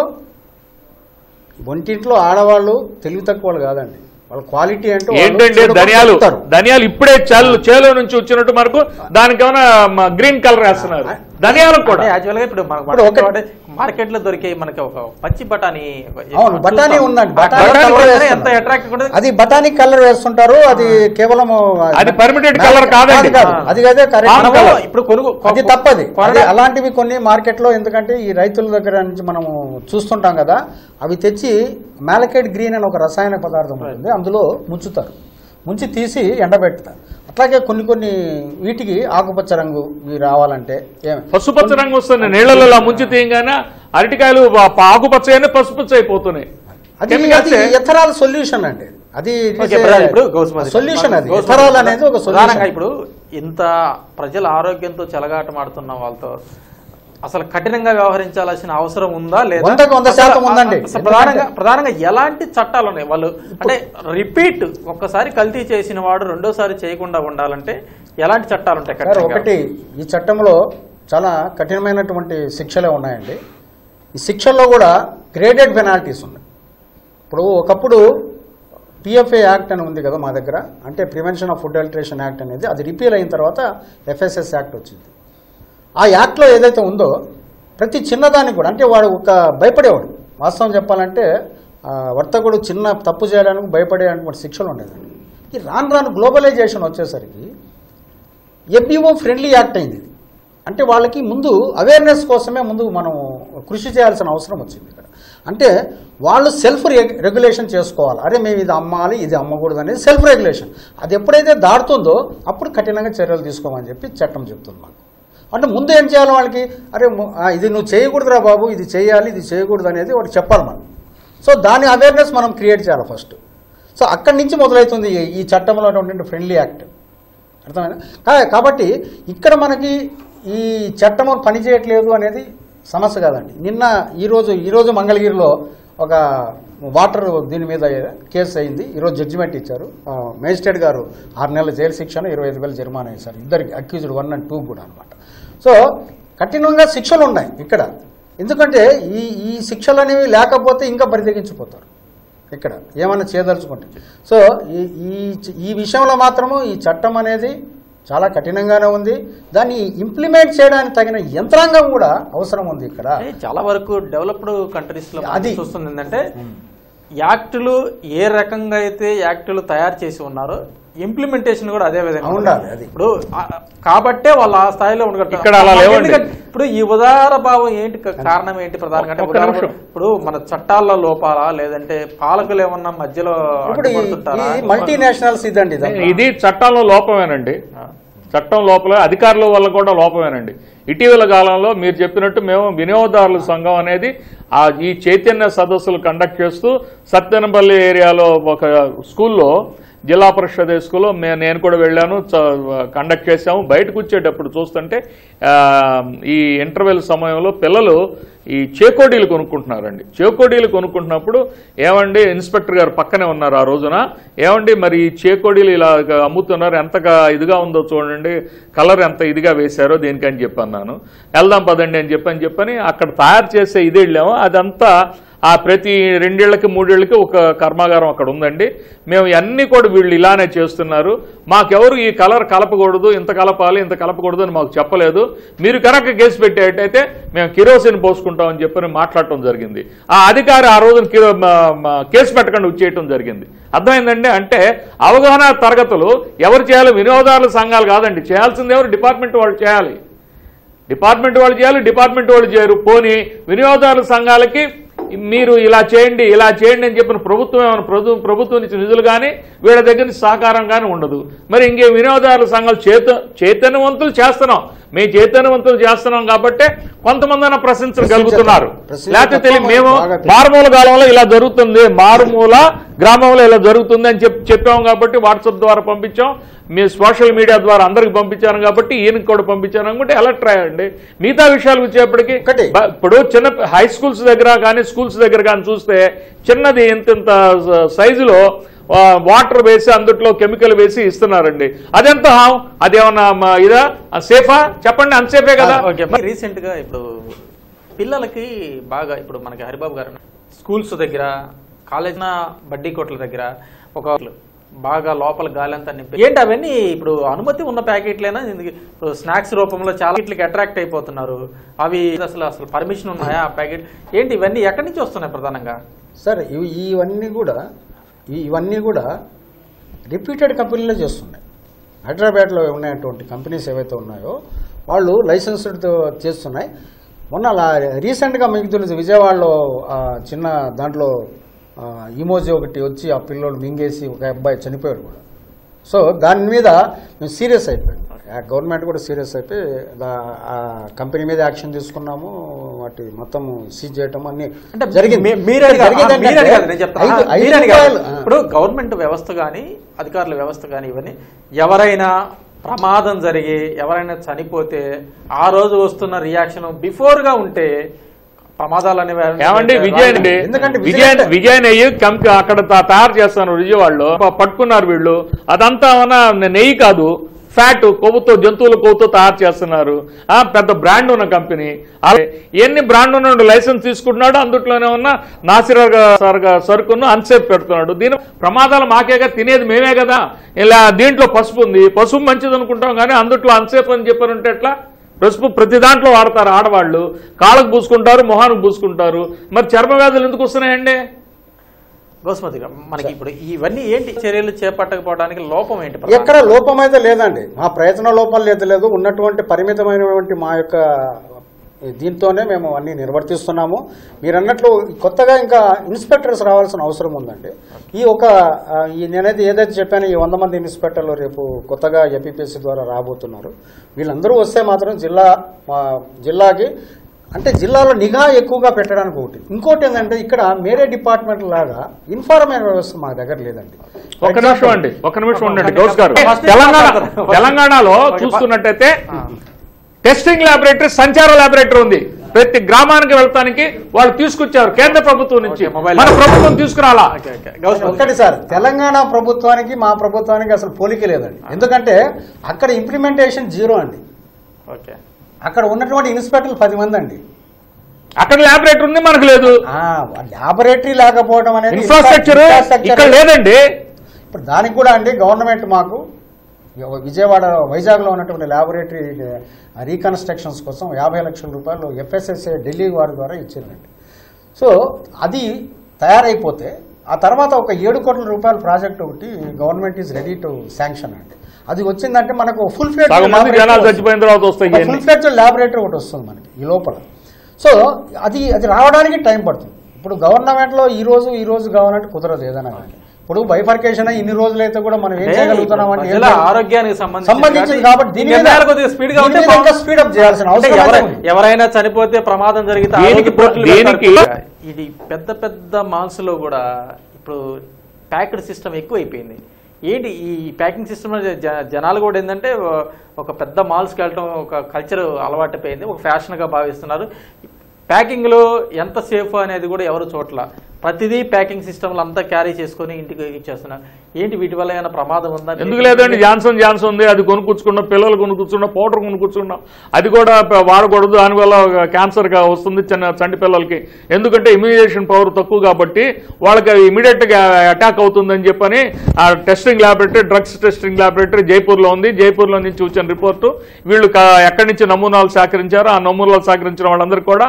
ఒంటింట్లో ఆడవాళ్ళు తెలివి తక్కువ వాళ్ళు కాదండి వాళ్ళ క్వాలిటీ అంటే వాళ్ళు ఏంటంటే చెడు ధనియాలు కొట్టుకుంటారు. ధనియాలు ఇప్పుడే చల్లు చేలో నుంచి వచ్చినట్టు మనకు దానికి ఏమైనా గ్రీన్ కలర్ వేస్తున్నారు ధనియాలు కూడా అంటే యాక్చువల్గా ఇప్పుడు ఇప్పుడు ఒక- మార్కెట్ లో దొరికే మనకి ఒక పచ్చి బఠానీ అవును బఠానీ చూస్తాం. ఉందండి ఆ బఠానీ బఠానీ కలర్ కలర్ వేస్తున్నారు. ఎంత అట్రాక్టివ్ ఉంటుంది అది బఠానీ కలర్ వేస్తుంటారు అది కేవలం అది permitted colour కాదండి. కాదు, కాదు. అది అదే కరెక్ట్ మనము కలర్. ఇప్పుడు కొనుగో అది తప్పది అది కొనడం- అలాంటివి కొన్ని మార్కెట్ లో ఎందుకంటే ఈ రైతుల దగ్గర నుంచి మనము చూస్తుంటాం కదా అవి తెచ్చి మ్యాలకేట్ గ్రీన్ అని ఒక రసాయన పదార్థం ఉంటుంది అందులో ముంచుతారు ముంచి తీసి ఎండబెడతారు అట్లాగే కొన్ని కొన్ని వీటికి ఆకుపచ్చ రంగు ఇవి రావాలంటే ఏమి పసుపచ్చ రంగు వస్తుంది నీళ్ళలో ఇలా ముంచి తీయగానే అరటికాయలు ప- ఆకుపచ్చ అయినా పసుపచ్చ అయిపోతున్నాయి అది Chemicals అది ఏ? ఎథరాల్ సొల్యూషన్ అండి అది ఓకే, బ్రదర్, ఇప్పుడు గౌస్మతి. సొల్యూషన్ అది గౌస్మతి. ఎథరాల్ అనేది ఒక ప్రధానంగా సొల్యూషన్ ఇప్పుడు ఇంత ప్రజల ఆరోగ్యంతో చెలగాటమాడుతున్న వాళ్ళతో అసలు కఠినంగా వ్యవహరించాల్సిన అవసరం ఉందా లేదా వందకు వంద శాతం అసలు- ఉందండి. అసలు ప్రధానంగా ప్రధానంగా ఎలాంటి చట్టాలు ఉన్నాయి వాళ్ళు అంటే రిపీట్ ఒక్కసారి కల్తీ చేసిన వాడు రెండోసారి చేయకుండా ఉండాలంటే ఎలాంటి చట్టాలు ఉంటాయి సార్ కఠినంగా? ఒకటి ఈ చట్టంలో చాలా కఠినమైనటువంటి శిక్షలే ఉన్నాయండి ఈ శిక్షల్లో కూడా గ్రేడెడ్ పెనాల్టీస్ ఉన్నాయి ఇప్పుడు ఒకప్పుడు పిఎఫ్ఏ యాక్ట్ అని ఉంది కదా మా దగ్గర అంటే prevention of food adulteration act అనేది అది రిపీల్ అయిన తర్వాత ఎఫ్ఎస్ఎస్ యాక్ట్ వచ్చింది ఆ యాక్ట్లో ఏదైతే ఉందో ప్రతి చిన్నదానికి కూడా అంటే వాడు ఒక భయపడేవాడు వాస్తవం చెప్పాలంటే ఆ, వర్తకుడు చిన్న తప్పు చేయడానికి భయపడేటువంటి శిక్షలు ఉండేదండి ఈ రాను రాను గ్లోబలైజేషన్ వచ్చేసరికి ఎఫ్డిఓ ఫ్రెండ్లీ యాక్ట్ అయింది ఇది అంటే వాళ్ళకి ముందు అవేర్నెస్ కోసమే ముందు మనం కృషి చేయాల్సిన అవసరం వచ్చింది ఇక్కడ అంటే వాళ్ళు సెల్ఫ్ రెగ్యులేషన్ చేసుకోవాలి అరే మేము ఇది అమ్మాలి ఇది అమ్మకూడదు అనేది సెల్ఫ్ రెగ్యులేషన్ అది ఎప్పుడైతే దాటుతుందో అప్పుడు కఠినంగా చర్యలు తీసుకోమని చెప్పి చట్టం చెప్తుంది మాకు అంటే ముందు ఏం చేయాలి వాళ్ళకి అరే ము- ఆ, ఇది నువ్వు చేయకూడదురా బాబు ఇది చేయాలి ఇది చేయకూడదు అనేది వాడు చెప్పాలి మనం సో దాని అవేర్నెస్ మనం క్రియేట్ చేయాలి ఫస్ట్ సో అక్కడి నుంచి మొదలవుతుంది ఈ- ఈ చట్టంలో ఉన్నటువంటి ఫ్రెండ్లీ యాక్ట్ అర్థమైనా కా- కాబట్టి ఇక్కడ మనకి ఈ చట్టం పని చేయట్లేదు అనేది సమస్య కాదండి నిన్న ఈరోజు ఈరోజు మంగళగిరిలో ఒక వాటర్ దీని మీద కేసు అయింది ఈరోజు జడ్జిమెంట్ ఇచ్చారు ఆ, మేజిస్ట్రేట్ గారు ఆరు నెలల జైలు శిక్షను ఇరవై ఐదు వేలు జరిమానా వేశారు ఇద్దరికి అక్యూజ్డ్ వన్ అండ్ టూ కూడా అనమాట సో కఠినంగా శిక్షలు ఉన్నాయి ఇక్కడ ఎందుకంటే ఈ ఈ శిక్షలు అనేవి లేకపోతే ఇంకా బరితెగించిపోతారు ఇక్కడ ఏమైనా చేయదలుచుకుంటే సో ఈ ఈ ఈ విషయంలో మాత్రము ఈ చట్టం అనేది చాలా కఠినంగానే ఉంది దాన్ని ఇంప్లిమెంట్ చేయడానికి తగిన యంత్రాంగం కూడా అవసరం ఉంది ఇక్కడ అంటే చాలా వరకు డెవలప్డ్ కంట్రీస్ లో మనం అది. చూస్తుంది ఏంటంటే యాక్టులు ఏ రకంగా అయితే యాక్టులు తయారు చేసి ఉన్నారో ఇంప్లిమెంటేషన్ కూడా అదే విధంగా ఉండాలి, ఉండాలి. అది. ఇప్పుడు ఆ, కాబట్టే వాళ్ళు ఆ స్థాయిలో ఉండగలుగుతారు ఇక్కడ అలా లేవండి. ఎందుకంటే ఇప్పుడు ఈ ఉదార భావం ఏంటి క- కారణం ఏంటి ప్రధానంగా అంటే ఒక్క ఉదార నిమిషం. భావం- ఇప్పుడు మన చట్టాల్లో లోపాలా లేదంటే పాలకులు ఏమన్నా మధ్యలో ఇప్పుడు ఈ- అడ్డుపడుతుంటారా? ఈ మల్టీనేషనల్స్ ఇదండి ఇదంతా. ఇది చట్టంలో లోపమేనండి ఆ. చట్టం లోపల అధికారుల వల్ల కూడా లోపమేనండి ఇటీవల కాలంలో మీరు చెప్పినట్టు మేము వినియోగదారుల సంఘం అనేది ఆ ఈ చైతన్య సదస్సులు కండక్ట్ చేస్తూ సత్తెనపల్లి ఏరియాలో ఒక స్కూల్లో జిల్లా పరిషత్ హై స్కూల్లో మే నేను కూడా వెళ్ళాను కండక్ట్ చేశాము బయటకు వచ్చేటప్పుడు చూస్తుంటే ఆ, ఈ ఇంటర్వెల్ సమయంలో పిల్లలు ఈ చేకోడీలు కొనుక్కుంటున్నారండి చేకోడీలు కొనుక్కుంటున్నప్పుడు ఏమండి ఇన్స్పెక్టర్ గారు పక్కనే ఉన్నారు ఆ రోజున ఏమండి మరి ఈ చేకోడీలు ఇలా అమ్ముతున్నారు ఎంతగా ఇదిగా ఉందో చూడండి కలర్ ఎంత ఇదిగా వేశారో దేనికని చెప్పి అన్నాను వెళ్దాం పదండి అని చెప్పని చెప్పని అక్కడ తయారు చేసే ఇది వెళ్ళాము అదంతా ఆ ప్రతి రెండేళ్లకి మూడేళ్లకి ఒక కర్మాగారం అక్కడ ఉందండి మేము అన్ని కూడా వీళ్ళు ఇలానే చేస్తున్నారు మాకెవరు ఈ కలర్ కలపకూడదు ఇంత కలపాలి ఇంత కలపకూడదు అని మాకు చెప్పలేదు మీరు కనుక కేసు పెట్టేటైతే మేము కిరోసిన్ పోసుకుంటామని చెప్పని మాట్లాడటం జరిగింది ఆ అధికారి ఆ రోజున కిరో మా- మా కేసు పెట్టకుండా వచ్చేయటం జరిగింది అర్థమైందండి అంటే అవగాహన తరగతులు ఎవరు చేయాలి వినోదారుల సంఘాలు కాదండి చేయాల్సింది ఎవరు డిపార్ట్మెంట్ వాళ్ళు చేయాలి డిపార్ట్మెంట్ వాళ్ళు చేయాలి డిపార్ట్మెంట్ వాళ్ళు చేయరు పోని వినియోగదారుల సంఘాలకి మీరు ఇలా చేయండి ఇలా చేయండి అని చెప్పిన ప్రభుత్వం ఏమైనా ప్రభు ప్రభుత్వం నుంచి నిధులు కానీ వీళ్ళ దగ్గర నుంచి సహకారం కానీ ఉండదు మరి ఇంకే వినియోగదారుల సంఘాలు చేత చైతన్యవంతులు చేస్తున్నాం మేము చైతన్యవంతులు చేస్తున్నాం కాబట్టి కొంతమంది ప్రశ్నించగలుగుతున్నారు ప్రశ్నించ- లేకపోతే తెలియదు మేము బాగా తెలియదు. మారుమూల కాలంలో ఇలా జరుగుతుంది మారుమూల గ్రామంలో ఇలా జరుగుతుంది అని చెప్పి చెప్పాం కాబట్టి వాట్సాప్ ద్వారా పంపించాం మీ సోషల్ మీడియా ద్వారా అందరికి పంపించాను కాబట్టి ఈయనకి కూడా పంపించాను అనుకుంటే అలర్ట్ రాయండి మిగతా విషయాలు వచ్చేప్పటికి ఒకటి. బ- ఇప్పుడు చిన్న హై స్కూల్స్ దగ్గర కానీ స్కూల్స్ దగ్గర కానీ చూస్తే చిన్నది ఇంత ఇంత సైజులో ఆ, వాటర్ వేసి అందుట్లో కెమికల్ వేసి ఇస్తున్నారండి అదెంత హాం అదేమన్నా మా ఇదా సేఫా చెప్పండి అన్సేఫే కదా ఓకే రీసెంట్ గా ఇప్పుడు పిల్లలకి బాగా ఇప్పుడు మనకి హరిబాబు గారు స్కూల్స్ దగ్గర కాలేజ్ బడ్డీ కొట్ల దగ్గర ఒక బాగా లోపల గాలి అంతా నింపి ఏంటి అవన్నీ ఇప్పుడు అనుమతి ఉన్న ప్యాకెట్లైనా ఇందుకు ఇప్పుడు స్నాక్స్ రూపంలో చాలా ఇట్లకి అట్రాక్ట్ అయిపోతున్నారు అవి అసలు అసలు పర్మిషన్ ఉన్నాయా ఆ ప్యాకెట్ ఏంటి ఇవన్నీ ఎక్కడి నుంచి వస్తున్నాయి ప్రధానంగా సార్ ఇవి ఇవన్నీ కూడా ఈ- ఇవన్నీ కూడా రిపీటెడ్ కంపెనీలే చేస్తున్నాయి హైదరాబాద్లో ఉన్నటువంటి కంపెనీస్ ఏవైతే ఉన్నాయో వాళ్ళు లైసెన్స్డ్ చేస్తున్నాయి మొన్న అలా రీసెంట్గా మీకు తెలుసు విజయవాడలో ఆ, చిన్న దాంట్లో ఇమోజీ ఒకటి వచ్చి ఆ పిల్లోడు మింగేసి ఒక అబ్బాయి చనిపోయాడు కూడా సో దాని మీద మేము సీరియస్ అయిపోయాం ఆ గవర్నమెంట్ కూడా సీరియస్ అయిపోయి దా- ఆ కంపెనీ మీద యాక్షన్ తీసుకున్నాము వాటి మొత్తం సీజ్ చేయటం అన్ని అంటే జరిగింది మీ- మీరే అడిగారు. జరిగేది ఆ, మీరే ఏంటంటే అడిగారు. నేను చెప్తాను. ఐదు- ఆ, ఐదు మీరే అడిగారు. రూపాయలు, ఆ. ఇప్పుడు గవర్నమెంట్ వ్యవస్థ కానీ అధికారుల వ్యవస్థ కానీ ఇవన్నీ ఎవరైనా ప్రమాదం జరిగి ఎవరైనా చనిపోతే ఆ రోజు వస్తున్న రియాక్షన్ బిఫోర్ గా ఉంటే ప్రమాదాలు అనేవి ఏమండి విజయ్ అండి ఎందుకంటే విజయ్ విజయ్ అంటే- విజయ్ నెయ్యి కంపెనీ అక్కడ తా- తయారు చేస్తాను విజయవాడలో ప- పట్టుకున్నారు వీళ్ళు అదంతా ఏమన్నా నెయ్యి కాదు ఫ్యాట్ కొవ్వుతో జంతువుల కొవ్వుతో తయారు చేస్తున్నారు ఆ పెద్ద బ్రాండ్ ఉన్న కంపెనీ అలా ఎన్ని బ్రాండ్ ఉన్న లైసెన్స్ తీసుకుంటున్నాడు అందుట్లోనే ఉన్న నాసిరగా సరగా- సరుకును అన్సేఫ్ పెడుతున్నాడు దీని ప్రమాదాలు మాకేగా తినేది మేమే కదా ఇలా దీంట్లో పసుపు ఉంది పసుపు మంచిది అనుకుంటాం కానీ అందుట్లో అన్సేఫ్ అని చెప్పారంటే ఎట్లా పసుపు ప్రతి దాంట్లో వాడతారు ఆడవాళ్ళు కాళ్ళకు పూసుకుంటారు మొహానికి పూసుకుంటారు మరి చర్మ వ్యాధులు ఎందుకు వస్తున్నాయండి గోస్మతి గారు, మనకి ఇప్పుడు ఇవన్నీ ఏంటి చర్యలు చేపట్టకపోవడానికి లోపం ఏంటి ప్రధానంగా? ఎక్కడ లోపం అయితే లేదండి మా ప్రయత్న లోపం లేదు లేదు ఉన్నటువంటి పరిమితమైనటువంటి మా యొక్క దీంతోనే మేము అన్ని నిర్వర్తిస్తున్నాము మీరు అన్నట్లు కొత్తగా ఇంకా ఇన్స్పెక్టర్స్ రావాల్సిన అవసరం ఉందండి ఈ ఒక ఆ, ఈ నేనైతే ఏదైతే చెప్పానో ఈ వంద మంది ఇన్స్పెక్టర్లు రేపు కొత్తగా ఏపీపీఎస్సీ ద్వారా రాబోతున్నారు వీళ్ళందరూ వస్తే మాత్రం జిల్లా మా జిల్లాకి అంటే జిల్లాలో నిఘా ఎక్కువగా పెట్టడానికి ఒకటి ఇంకోటి ఏంటంటే ఇక్కడ మేరే డిపార్ట్మెంట్ లాగా ఇన్ఫార్మేషన్ వ్యవస్థ మా దగ్గర లేదండి ఒక నిమిషం అండి ఒక నిమిషం ఉండండి ఒక గౌస్ గారు ఫస్ట్ తెలంగాణ మాట్లాడతారు. తెలంగాణలో ఓకే, చూస్తున్నట్టయితే ఆ. టెస్టింగ్ ల్యాబొరేటరీ సంచార ల్యాబొరేటరీ ఉంది ప్రతి గ్రామానికి వెళ్ళటానికి వాళ్ళు తీసుకొచ్చారు కేంద్ర ప్రభుత్వం నుంచి ఓకే, మొబైల్ మన ప్రభుత్వం తీసుకురాలా ఓకే ఓకే గౌస్ ఒక్కటి సార్ తెలంగాణ ప్రభుత్వానికి మా ప్రభుత్వానికి అసలు పోలిక లేదండి ఎందుకంటే అక్కడ ఇంప్లిమెంటేషన్ జీరో అండి ఓకే అక్కడ ఉన్నటువంటి ఇన్స్పెక్టర్లు పది మంది అండి అక్కడ ల్యాబొరేటరీ ఉంది మనకు లేదు ల్యాబొరేటరీ లేకపోవడం అనేది ఇన్ఫ్రాస్ట్రక్చర్ infrastructure- ఇక్కడ లేదండి ఇప్పుడు దానికి కూడా అండి గవర్నమెంట్ మాకు విజయవాడ వైజాగ్లో ఉన్నటువంటి ల్యాబొరేటరీ రీకన్స్ట్రక్షన్స్ కోసం యాభై లక్షల రూపాయలు ఎఫ్ఎస్ఎస్ఏ ఢిల్లీ వారి ద్వారా ఇచ్చిందండి సో అది తయారైపోతే ఆ తర్వాత ఒక ఏడు కోట్ల రూపాయల ప్రాజెక్ట్ ఒకటి government is ready to sanction అండి అది వచ్చిందంటే మనకు ఫుల్ సగం మంది జనాలు చచ్చిపోయిన తర్వాత వస్తాయి ఇవన్నీ. ఫుల్ ఫ్లెడ్జ్ ల్యాబొరేటరీ ఒకటి వస్తుంది మనకి ఈ లోపల సో అది అది రావడానికి టైం పడుతుంది ఇప్పుడు గవర్నమెంట్లో ఈ రోజు ఈ రోజు కావాలంటే కుదరదు ఏదైనా కానీ ఇప్పుడు బైఫర్కేషన్ ఇన్ని రోజులైతే కూడా మనం ఏం చేయగలుగుతున్నాం అంటే ఏం ప్రజల చేయగలుగుతాం? ఆరోగ్యానికి సంబంధించి సంబంధించింది కాబట్టి దీని మీద నిర్ణయాలు కొద్దిగా స్పీడ్ గా ఉంటే ఇంకా బాగుంటుంది. స్పీడ్ అప్ చేయాల్సిన అంటే అవసరం ఎవరై- అయితే ఉంది. ఎవరైనా చనిపోతే ప్రమాదం జరిగితే దీనికి ఆరోగ్య పోర్టులు దీనికి- పెడతారు. ఇది పెద్ద పెద్ద మాల్స్ లో కూడా ఇప్పుడు ప్యాక్డ్ సిస్టమ్ ఎక్కువ అయిపోయింది ఏంటి ఈ ప్యాకింగ్ సిస్టమ్ జనాలు కూడా ఏంటంటే ఒక పెద్ద మాల్స్కి వెళ్ళటం ఒక కల్చర్ అలవాటైపోయింది ఒక ఫ్యాషన్గా భావిస్తున్నారు ప్యాకింగ్ లో ఎంత సేఫ్ అనేది కూడా ఎవరు చోట్ల ప్రతిదీ ప్యాకింగ్ సిస్టమ్లు అంతా క్యారీ చేసుకొని ఇంటికి ఇచ్చేస్తున్నారు ఏంటి వీటి వల్ల ఏమైనా ప్రమాదం ఉందా ఎందుకు లేదండి జాన్సన్ జాన్సన్ ఉంది అది కొనుక్కుంటున్నాం పిల్లలు కొనుక్కుంటున్నాం పౌడర్ కొనుక్కుంటున్నాం అది కూడా ప- వాడకూడదు దానివల్ల క్యాన్సర్ గా వస్తుంది చిన్న చంటి పిల్లలకి ఎందుకంటే ఇమ్యూనైజేషన్ పవర్ తక్కువ కాబట్టి వాళ్ళకి ఇమీడియట్ గా అటాక్ అవుతుందని చెప్పని ఆ testing laboratory drugs testing laboratory జైపూర్లో ఉంది జైపూర్లో నుంచి వచ్చిన రిపోర్టు వీళ్ళు క- ఎక్కడి నుంచి నమూనాలు సేకరించారో ఆ నమూనాలు సేకరించిన వాళ్ళందరూ కూడా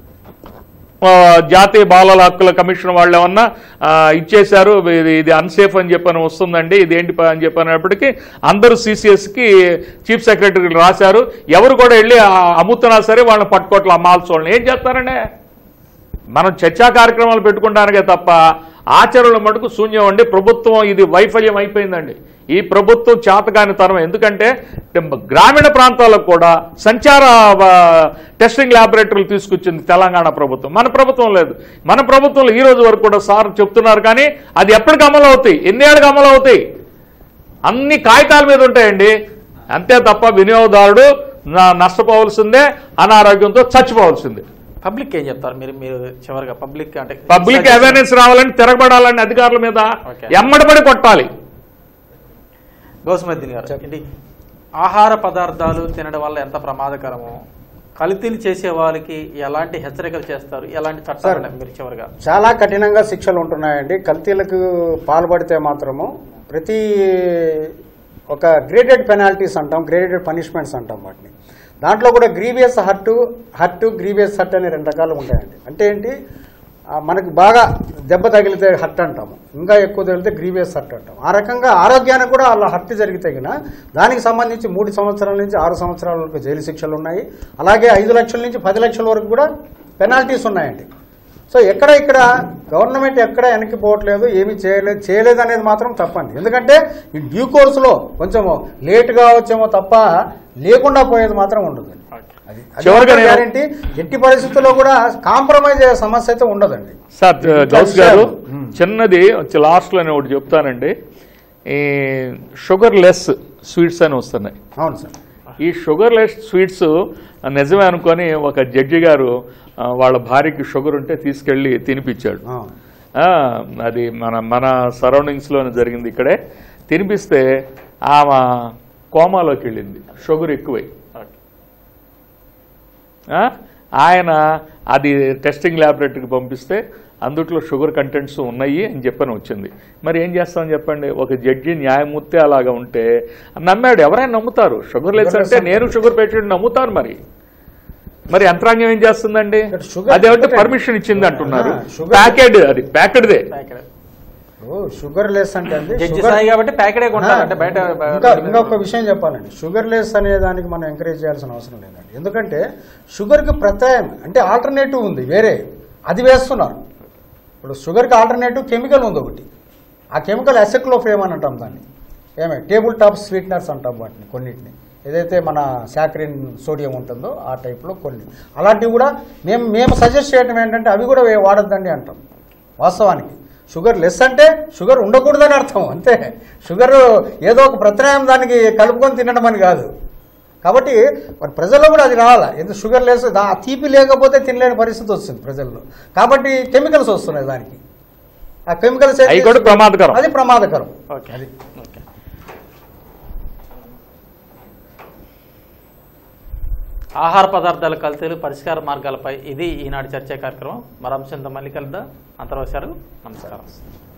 ఆ, జాతీయ బాలల హక్కుల కమిషన్ వాళ్ళు ఏమన్నా ఆ, ఇచ్చేశారు ఇది ఇది అన్సేఫ్ అని చెప్పని వస్తుందండి ఇది ఏంటి ప- అని చెప్పినప్పటికీ అందరూ సిసిఎస్కి చీఫ్ సెక్రటరీలు రాశారు ఎవరు కూడా వెళ్ళి ఆ, అమ్ముతున్నా సరే వాళ్ళని పట్టుకోవట్లే అమ్మాల్సి వాళ్ళని ఏం చేస్తారండి మనం చర్చా కార్యక్రమాలు పెట్టుకుంటానికే తప్ప ఆచరణలో మటుకు శూన్యం అండి ప్రభుత్వం ఇది వైఫల్యం అయిపోయిందండి ఈ ప్రభుత్వం చేతకాని తరం ఎందుకంటే గ్రామీణ ప్రాంతాలకు కూడా సంచార ఆ, టెస్టింగ్ ల్యాబొరేటరీలు తీసుకొచ్చింది తెలంగాణ ప్రభుత్వం మన ప్రభుత్వం లేదు మన ప్రభుత్వంలో ఈ రోజు వరకు కూడా సార్ చెప్తున్నారు కానీ అది ఎప్పటికి అమలు అవుతాయి ఎన్నేళ్ళకి అమలు అవుతాయి అన్ని కాగితాల మీద ఉంటాయండి అంతే తప్ప వినియోగదారుడు నా- నష్టపోవాల్సిందే అనారోగ్యంతో చచ్చిపోవాల్సిందే పబ్లిక్ ఏం చెప్తారు మీరు మీరు చివరిగా పబ్లిక్ అంటే పబ్లిక్ అవేర్నెస్ రావాలని తిరగబడాలని అధికారుల మీద Okay. ఎమ్మడబడి కొట్టాలి గౌసమద్దీన్ గారు ఏంటి ఆహార పదార్థాలు తినడం వల్ల ఎంత ప్రమాదకరమో కల్తీలు చేసే వాళ్ళకి ఎలాంటి హెచ్చరికలు చేస్తారు ఎలాంటి చట్టాలు సార్. ఉన్నాయి మీరు చివరిగా చాలా కఠినంగా శిక్షలు ఉంటున్నాయండి కల్తీలకు పాల్పడితే మాత్రము ప్రతి ఒక గ్రేడెడ్ పెనాల్టీస్ అంటాం గ్రేడెడ్ పనిష్మెంట్స్ అంటాం వాటిని దాంట్లో కూడా grievous hurt hurt grievous hurt అనే రెండు రకాలు ఉంటాయండి అంటే ఏంటి ఆ, మనకు బాగా దెబ్బ తగిలితే హర్ట్ అంటాము ఇంకా ఎక్కువ తగిలితే గ్రీవియస్ హర్ట్ అంటాం ఆ రకంగా ఆరోగ్యానికి కూడా అలా హర్ట్ జరిగితే గిన దానికి సంబంధించి మూడు సంవత్సరాల నుంచి ఆరు సంవత్సరాల వరకు జైలు శిక్షలు ఉన్నాయి అలాగే ఐదు లక్షల నుంచి పది లక్షల వరకు కూడా పెనాల్టీస్ ఉన్నాయండి సో ఎక్కడ ఇక్కడ గవర్నమెంట్ ఎక్కడ వెనక్కి పోవట్లేదు ఏమీ చేయలేదు చేయలేదు అనేది మాత్రం తప్పండి ఎందుకంటే ఈ డ్యూ కోర్సులో కొంచెం లేట్గా వచ్చేమో తప్ప లేకుండా పోయేది మాత్రం ఉండదు అది చివరిగా నేను- గ్యారంటీ ఎట్టి పరిస్థితుల్లో కూడా కాంప్రమైజ్ అయ్యే సమస్య అయితే ఉండదండి సార్ ఇట్లా గౌస్ గారు విషయాలు. మ్మ్. చిన్నది లాస్ట్లో నేను ఒకటి చెప్తానండి ఈ షుగర్ లెస్ స్వీట్స్ అని వస్తున్నాయి అవును సార్ ఈ షుగర్ లెస్ స్వీట్స్ నిజమే అనుకొని ఒక జడ్జి గారు ఆ, వాళ్ళ భార్యకి షుగర్ ఉంటే తీసుకెళ్ళి తినిపించాడు అవును. ఆ, అది మన మన సరౌండింగ్స్లోనే జరిగింది ఇక్కడే తినిపిస్తే ఆమె కోమాలోకి వెళ్ళింది షుగర్ ఎక్కువై ఆ, ఆయన అది టెస్టింగ్ ల్యాబొరేటరీకి పంపిస్తే అందుట్లో షుగర్ కంటెంట్స్ ఉన్నాయి అని చెప్పని వచ్చింది మరి ఏం చేస్తామని చెప్పండి ఒక జడ్జి న్యాయమూర్తి అలాగా ఉంటే నమ్మాడు ఎవరైనా నమ్ముతారు షుగర్ లెస్ అంటే నేను షుగర్ పేషెంట్ నమ్ముతాను మరి మరి యంత్రాంగం ఏం చేస్తుందండి ఇక్కడ sugar అదేమంటే ఎందుకంటే- పర్మిషన్ ఇచ్చింది అంటున్నారు ఆ, sugar- ప్యాకెడ్ అది ప్యాకెడ్దే ఓ, షుగర్ లెస్ అంటే అండి జడ్జి షుగర్ స్థాయి కాబట్టి ప్యాకెటే కొంటారు అంటే బయట ఇంకా ఇంకొక విషయం చెప్పాలండి షుగర్ లెస్ అనే దానికి మనం ఎంకరేజ్ చేయాల్సిన అవసరం లేదండి ఎందుకంటే షుగర్కి ప్రత్యాయం అంటే ఆల్టర్నేటివ్ ఉంది వేరే అది వేస్తున్నారు ఇప్పుడు షుగర్కి ఆల్టర్నేటివ్ కెమికల్ ఉంది ఒకటి ఆ కెమికల్ అసెక్లోఫేమ్ అని అంటాం దాన్ని ఏమే టేబుల్ టాప్ స్వీట్నర్స్ అంటాం వాటిని కొన్నిటిని ఏదైతే మన సాక్రిన్ సోడియం ఉంటుందో ఆ టైప్లో కొన్ని అలాంటివి కూడా మేము మేము సజెస్ట్ చేయడం ఏంటంటే అవి కూడా వే- వాడొద్దండి అంటాం వాస్తవానికి షుగర్ లెస్ అంటే షుగర్ ఉండకూడదని అర్థం అంతే షుగర్ ఏదో ఒక ప్రత్యామ్నాయం దానికి కలుపుకొని తినడం అని కాదు కాబట్టి మరి ప్రజల్లో కూడా అది రావాలి ఎందుకు షుగర్ లేస్ దా- ఆ తీపి లేకపోతే తినలేని పరిస్థితి వస్తుంది ప్రజల్లో కాబట్టి కెమికల్స్ వస్తున్నాయి దానికి ఆ కెమికల్స్ అవి కూడా ప్రమాదకరం. అది ప్రమాదకరం ఓకే అది ఓకే ఆహార పదార్థాల కల్తీలు పరిష్కార మార్గాలపై ఇది ఈనాటి చర్చా కార్యక్రమం మరో అంశంతో మళ్ళీ కలుద్దాం అంతర్వశాలు నమస్కారం